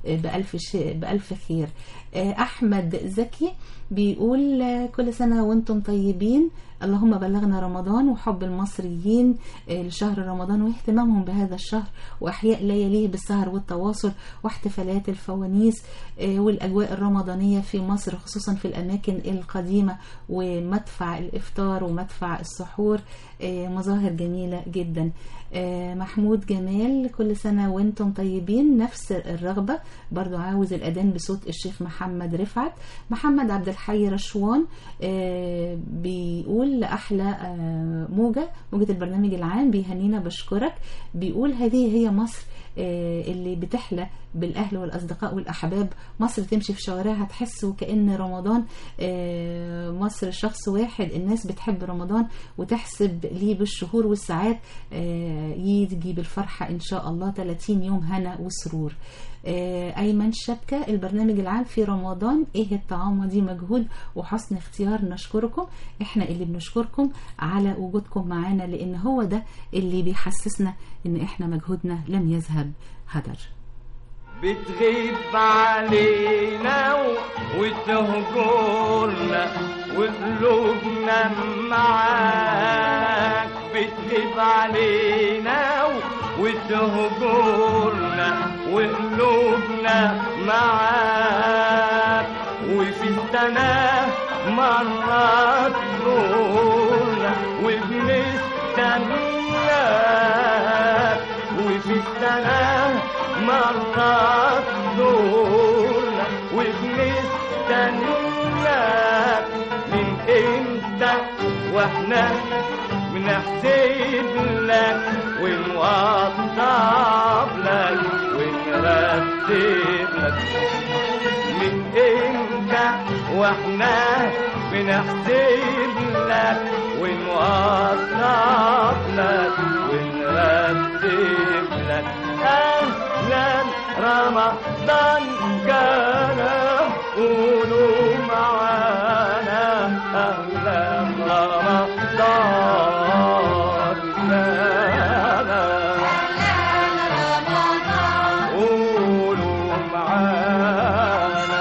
آه، بألف ش... بألف خير آه، أحمد زكي بيقول آه، كل سنة وانتم طيبين اللهم بلغنا رمضان وحب المصريين آه، لشهر رمضان واهتمامهم بهذا الشهر وأحياء لياليه بالسهر والتواصل واحتفالات الفوانيس آه، والأجواء الرمضانية في مصر خصوصا في الأماكن القديمة ومدفع الإفطار ومدفع السحور آه، مظاهر جميلة جدا آه، محمود جمال كل سنة وانتم طيبين نفس الرغبة برضو عاوز الأذان بصوت الشيخ محمد رفعت محمد عبد الحي رشوان آه، بيقول أحلى آه، موجة موجة البرنامج العام بيهنينا بشكرك بيقول هذه هي مصر آه، اللي بتحلى بالأهل والأصدقاء والأحباب مصر تمشي في شوارعها تحس وكأن رمضان آه، مصر شخص واحد الناس بتحب رمضان وتحسب ليه بالشهور والساعات آه، يجي بالفرحة إن شاء الله 30 يوم هنا وسرور آه، أيمن شبكة البرنامج العام في رمضان إيه الطعام دي مجهود وحسن اختيار نشكركم إحنا اللي بنشكركم على وجودكم معانا لأن هو ده اللي بيحسسنا إن إحنا مجهودنا لم يذهب هدر بتغيب علينا و- وتهجرنا وقلوبنا معاك بتغيب علينا و- وتهجرنا وقلوبنا معاك وفي السنة مرات نورنا وبنستناك وفي السنة مرات نورنا وبنستناك من امتى واحنا بنحسب لك ونوضب لك ونرتب لك من امتى واحنا بنحسب لك ونوضب لك ونرتب لك اهلا رمضان كان قولوا معانا اهلا رمضان كان قولوا معانا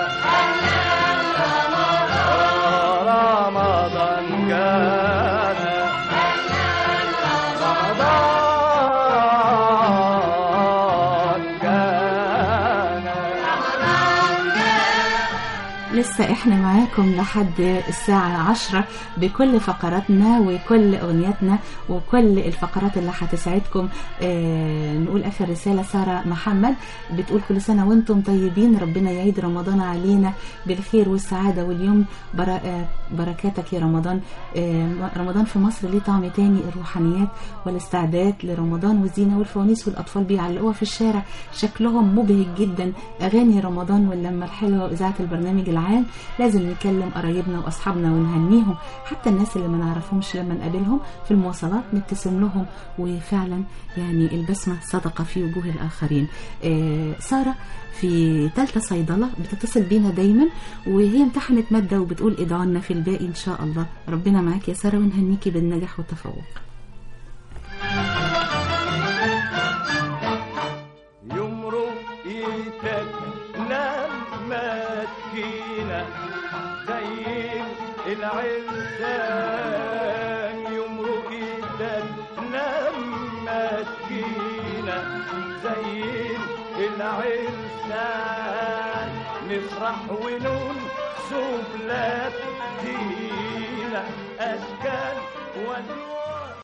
رمضان كان رمضان كان لسه احنا معاكم لحد الساعة عشرة بكل فقراتنا وكل اغنياتنا وكل الفقرات اللي هتسعدكم آه نقول اخر رسالة سارة محمد بتقول كل سنة وانتم طيبين ربنا يعيد رمضان علينا بالخير والسعادة واليوم برا آه بركاتك يا رمضان آه رمضان في مصر ليه طعم تاني الروحانيات والاستعداد لرمضان والزينة والفوانيس والاطفال بيعلقوها في الشارع شكلهم مبهج جدا اغاني رمضان واللمة الحلوة واذاعة البرنامج العام لازم نكلم قرايبنا واصحابنا ونهنيهم حتى الناس اللي ما نعرفهمش لما نقابلهم في المواصلات نبتسم لهم وفعلا يعني البسمة صدقة في وجوه الآخرين آه سارة في ثالثة صيدلة بتتصل بينا دايما وهي امتحنت مادة وبتقول ادعوا لنا في الباقي إن شاء الله ربنا معاك يا سارة ونهنيكي بالنجاح والتفوق يمرق ايدك لما تجينا زي العرسان يمرق ايدك لما تجينا زي العرسان نفرح وننسب لك دينا اشكال والوان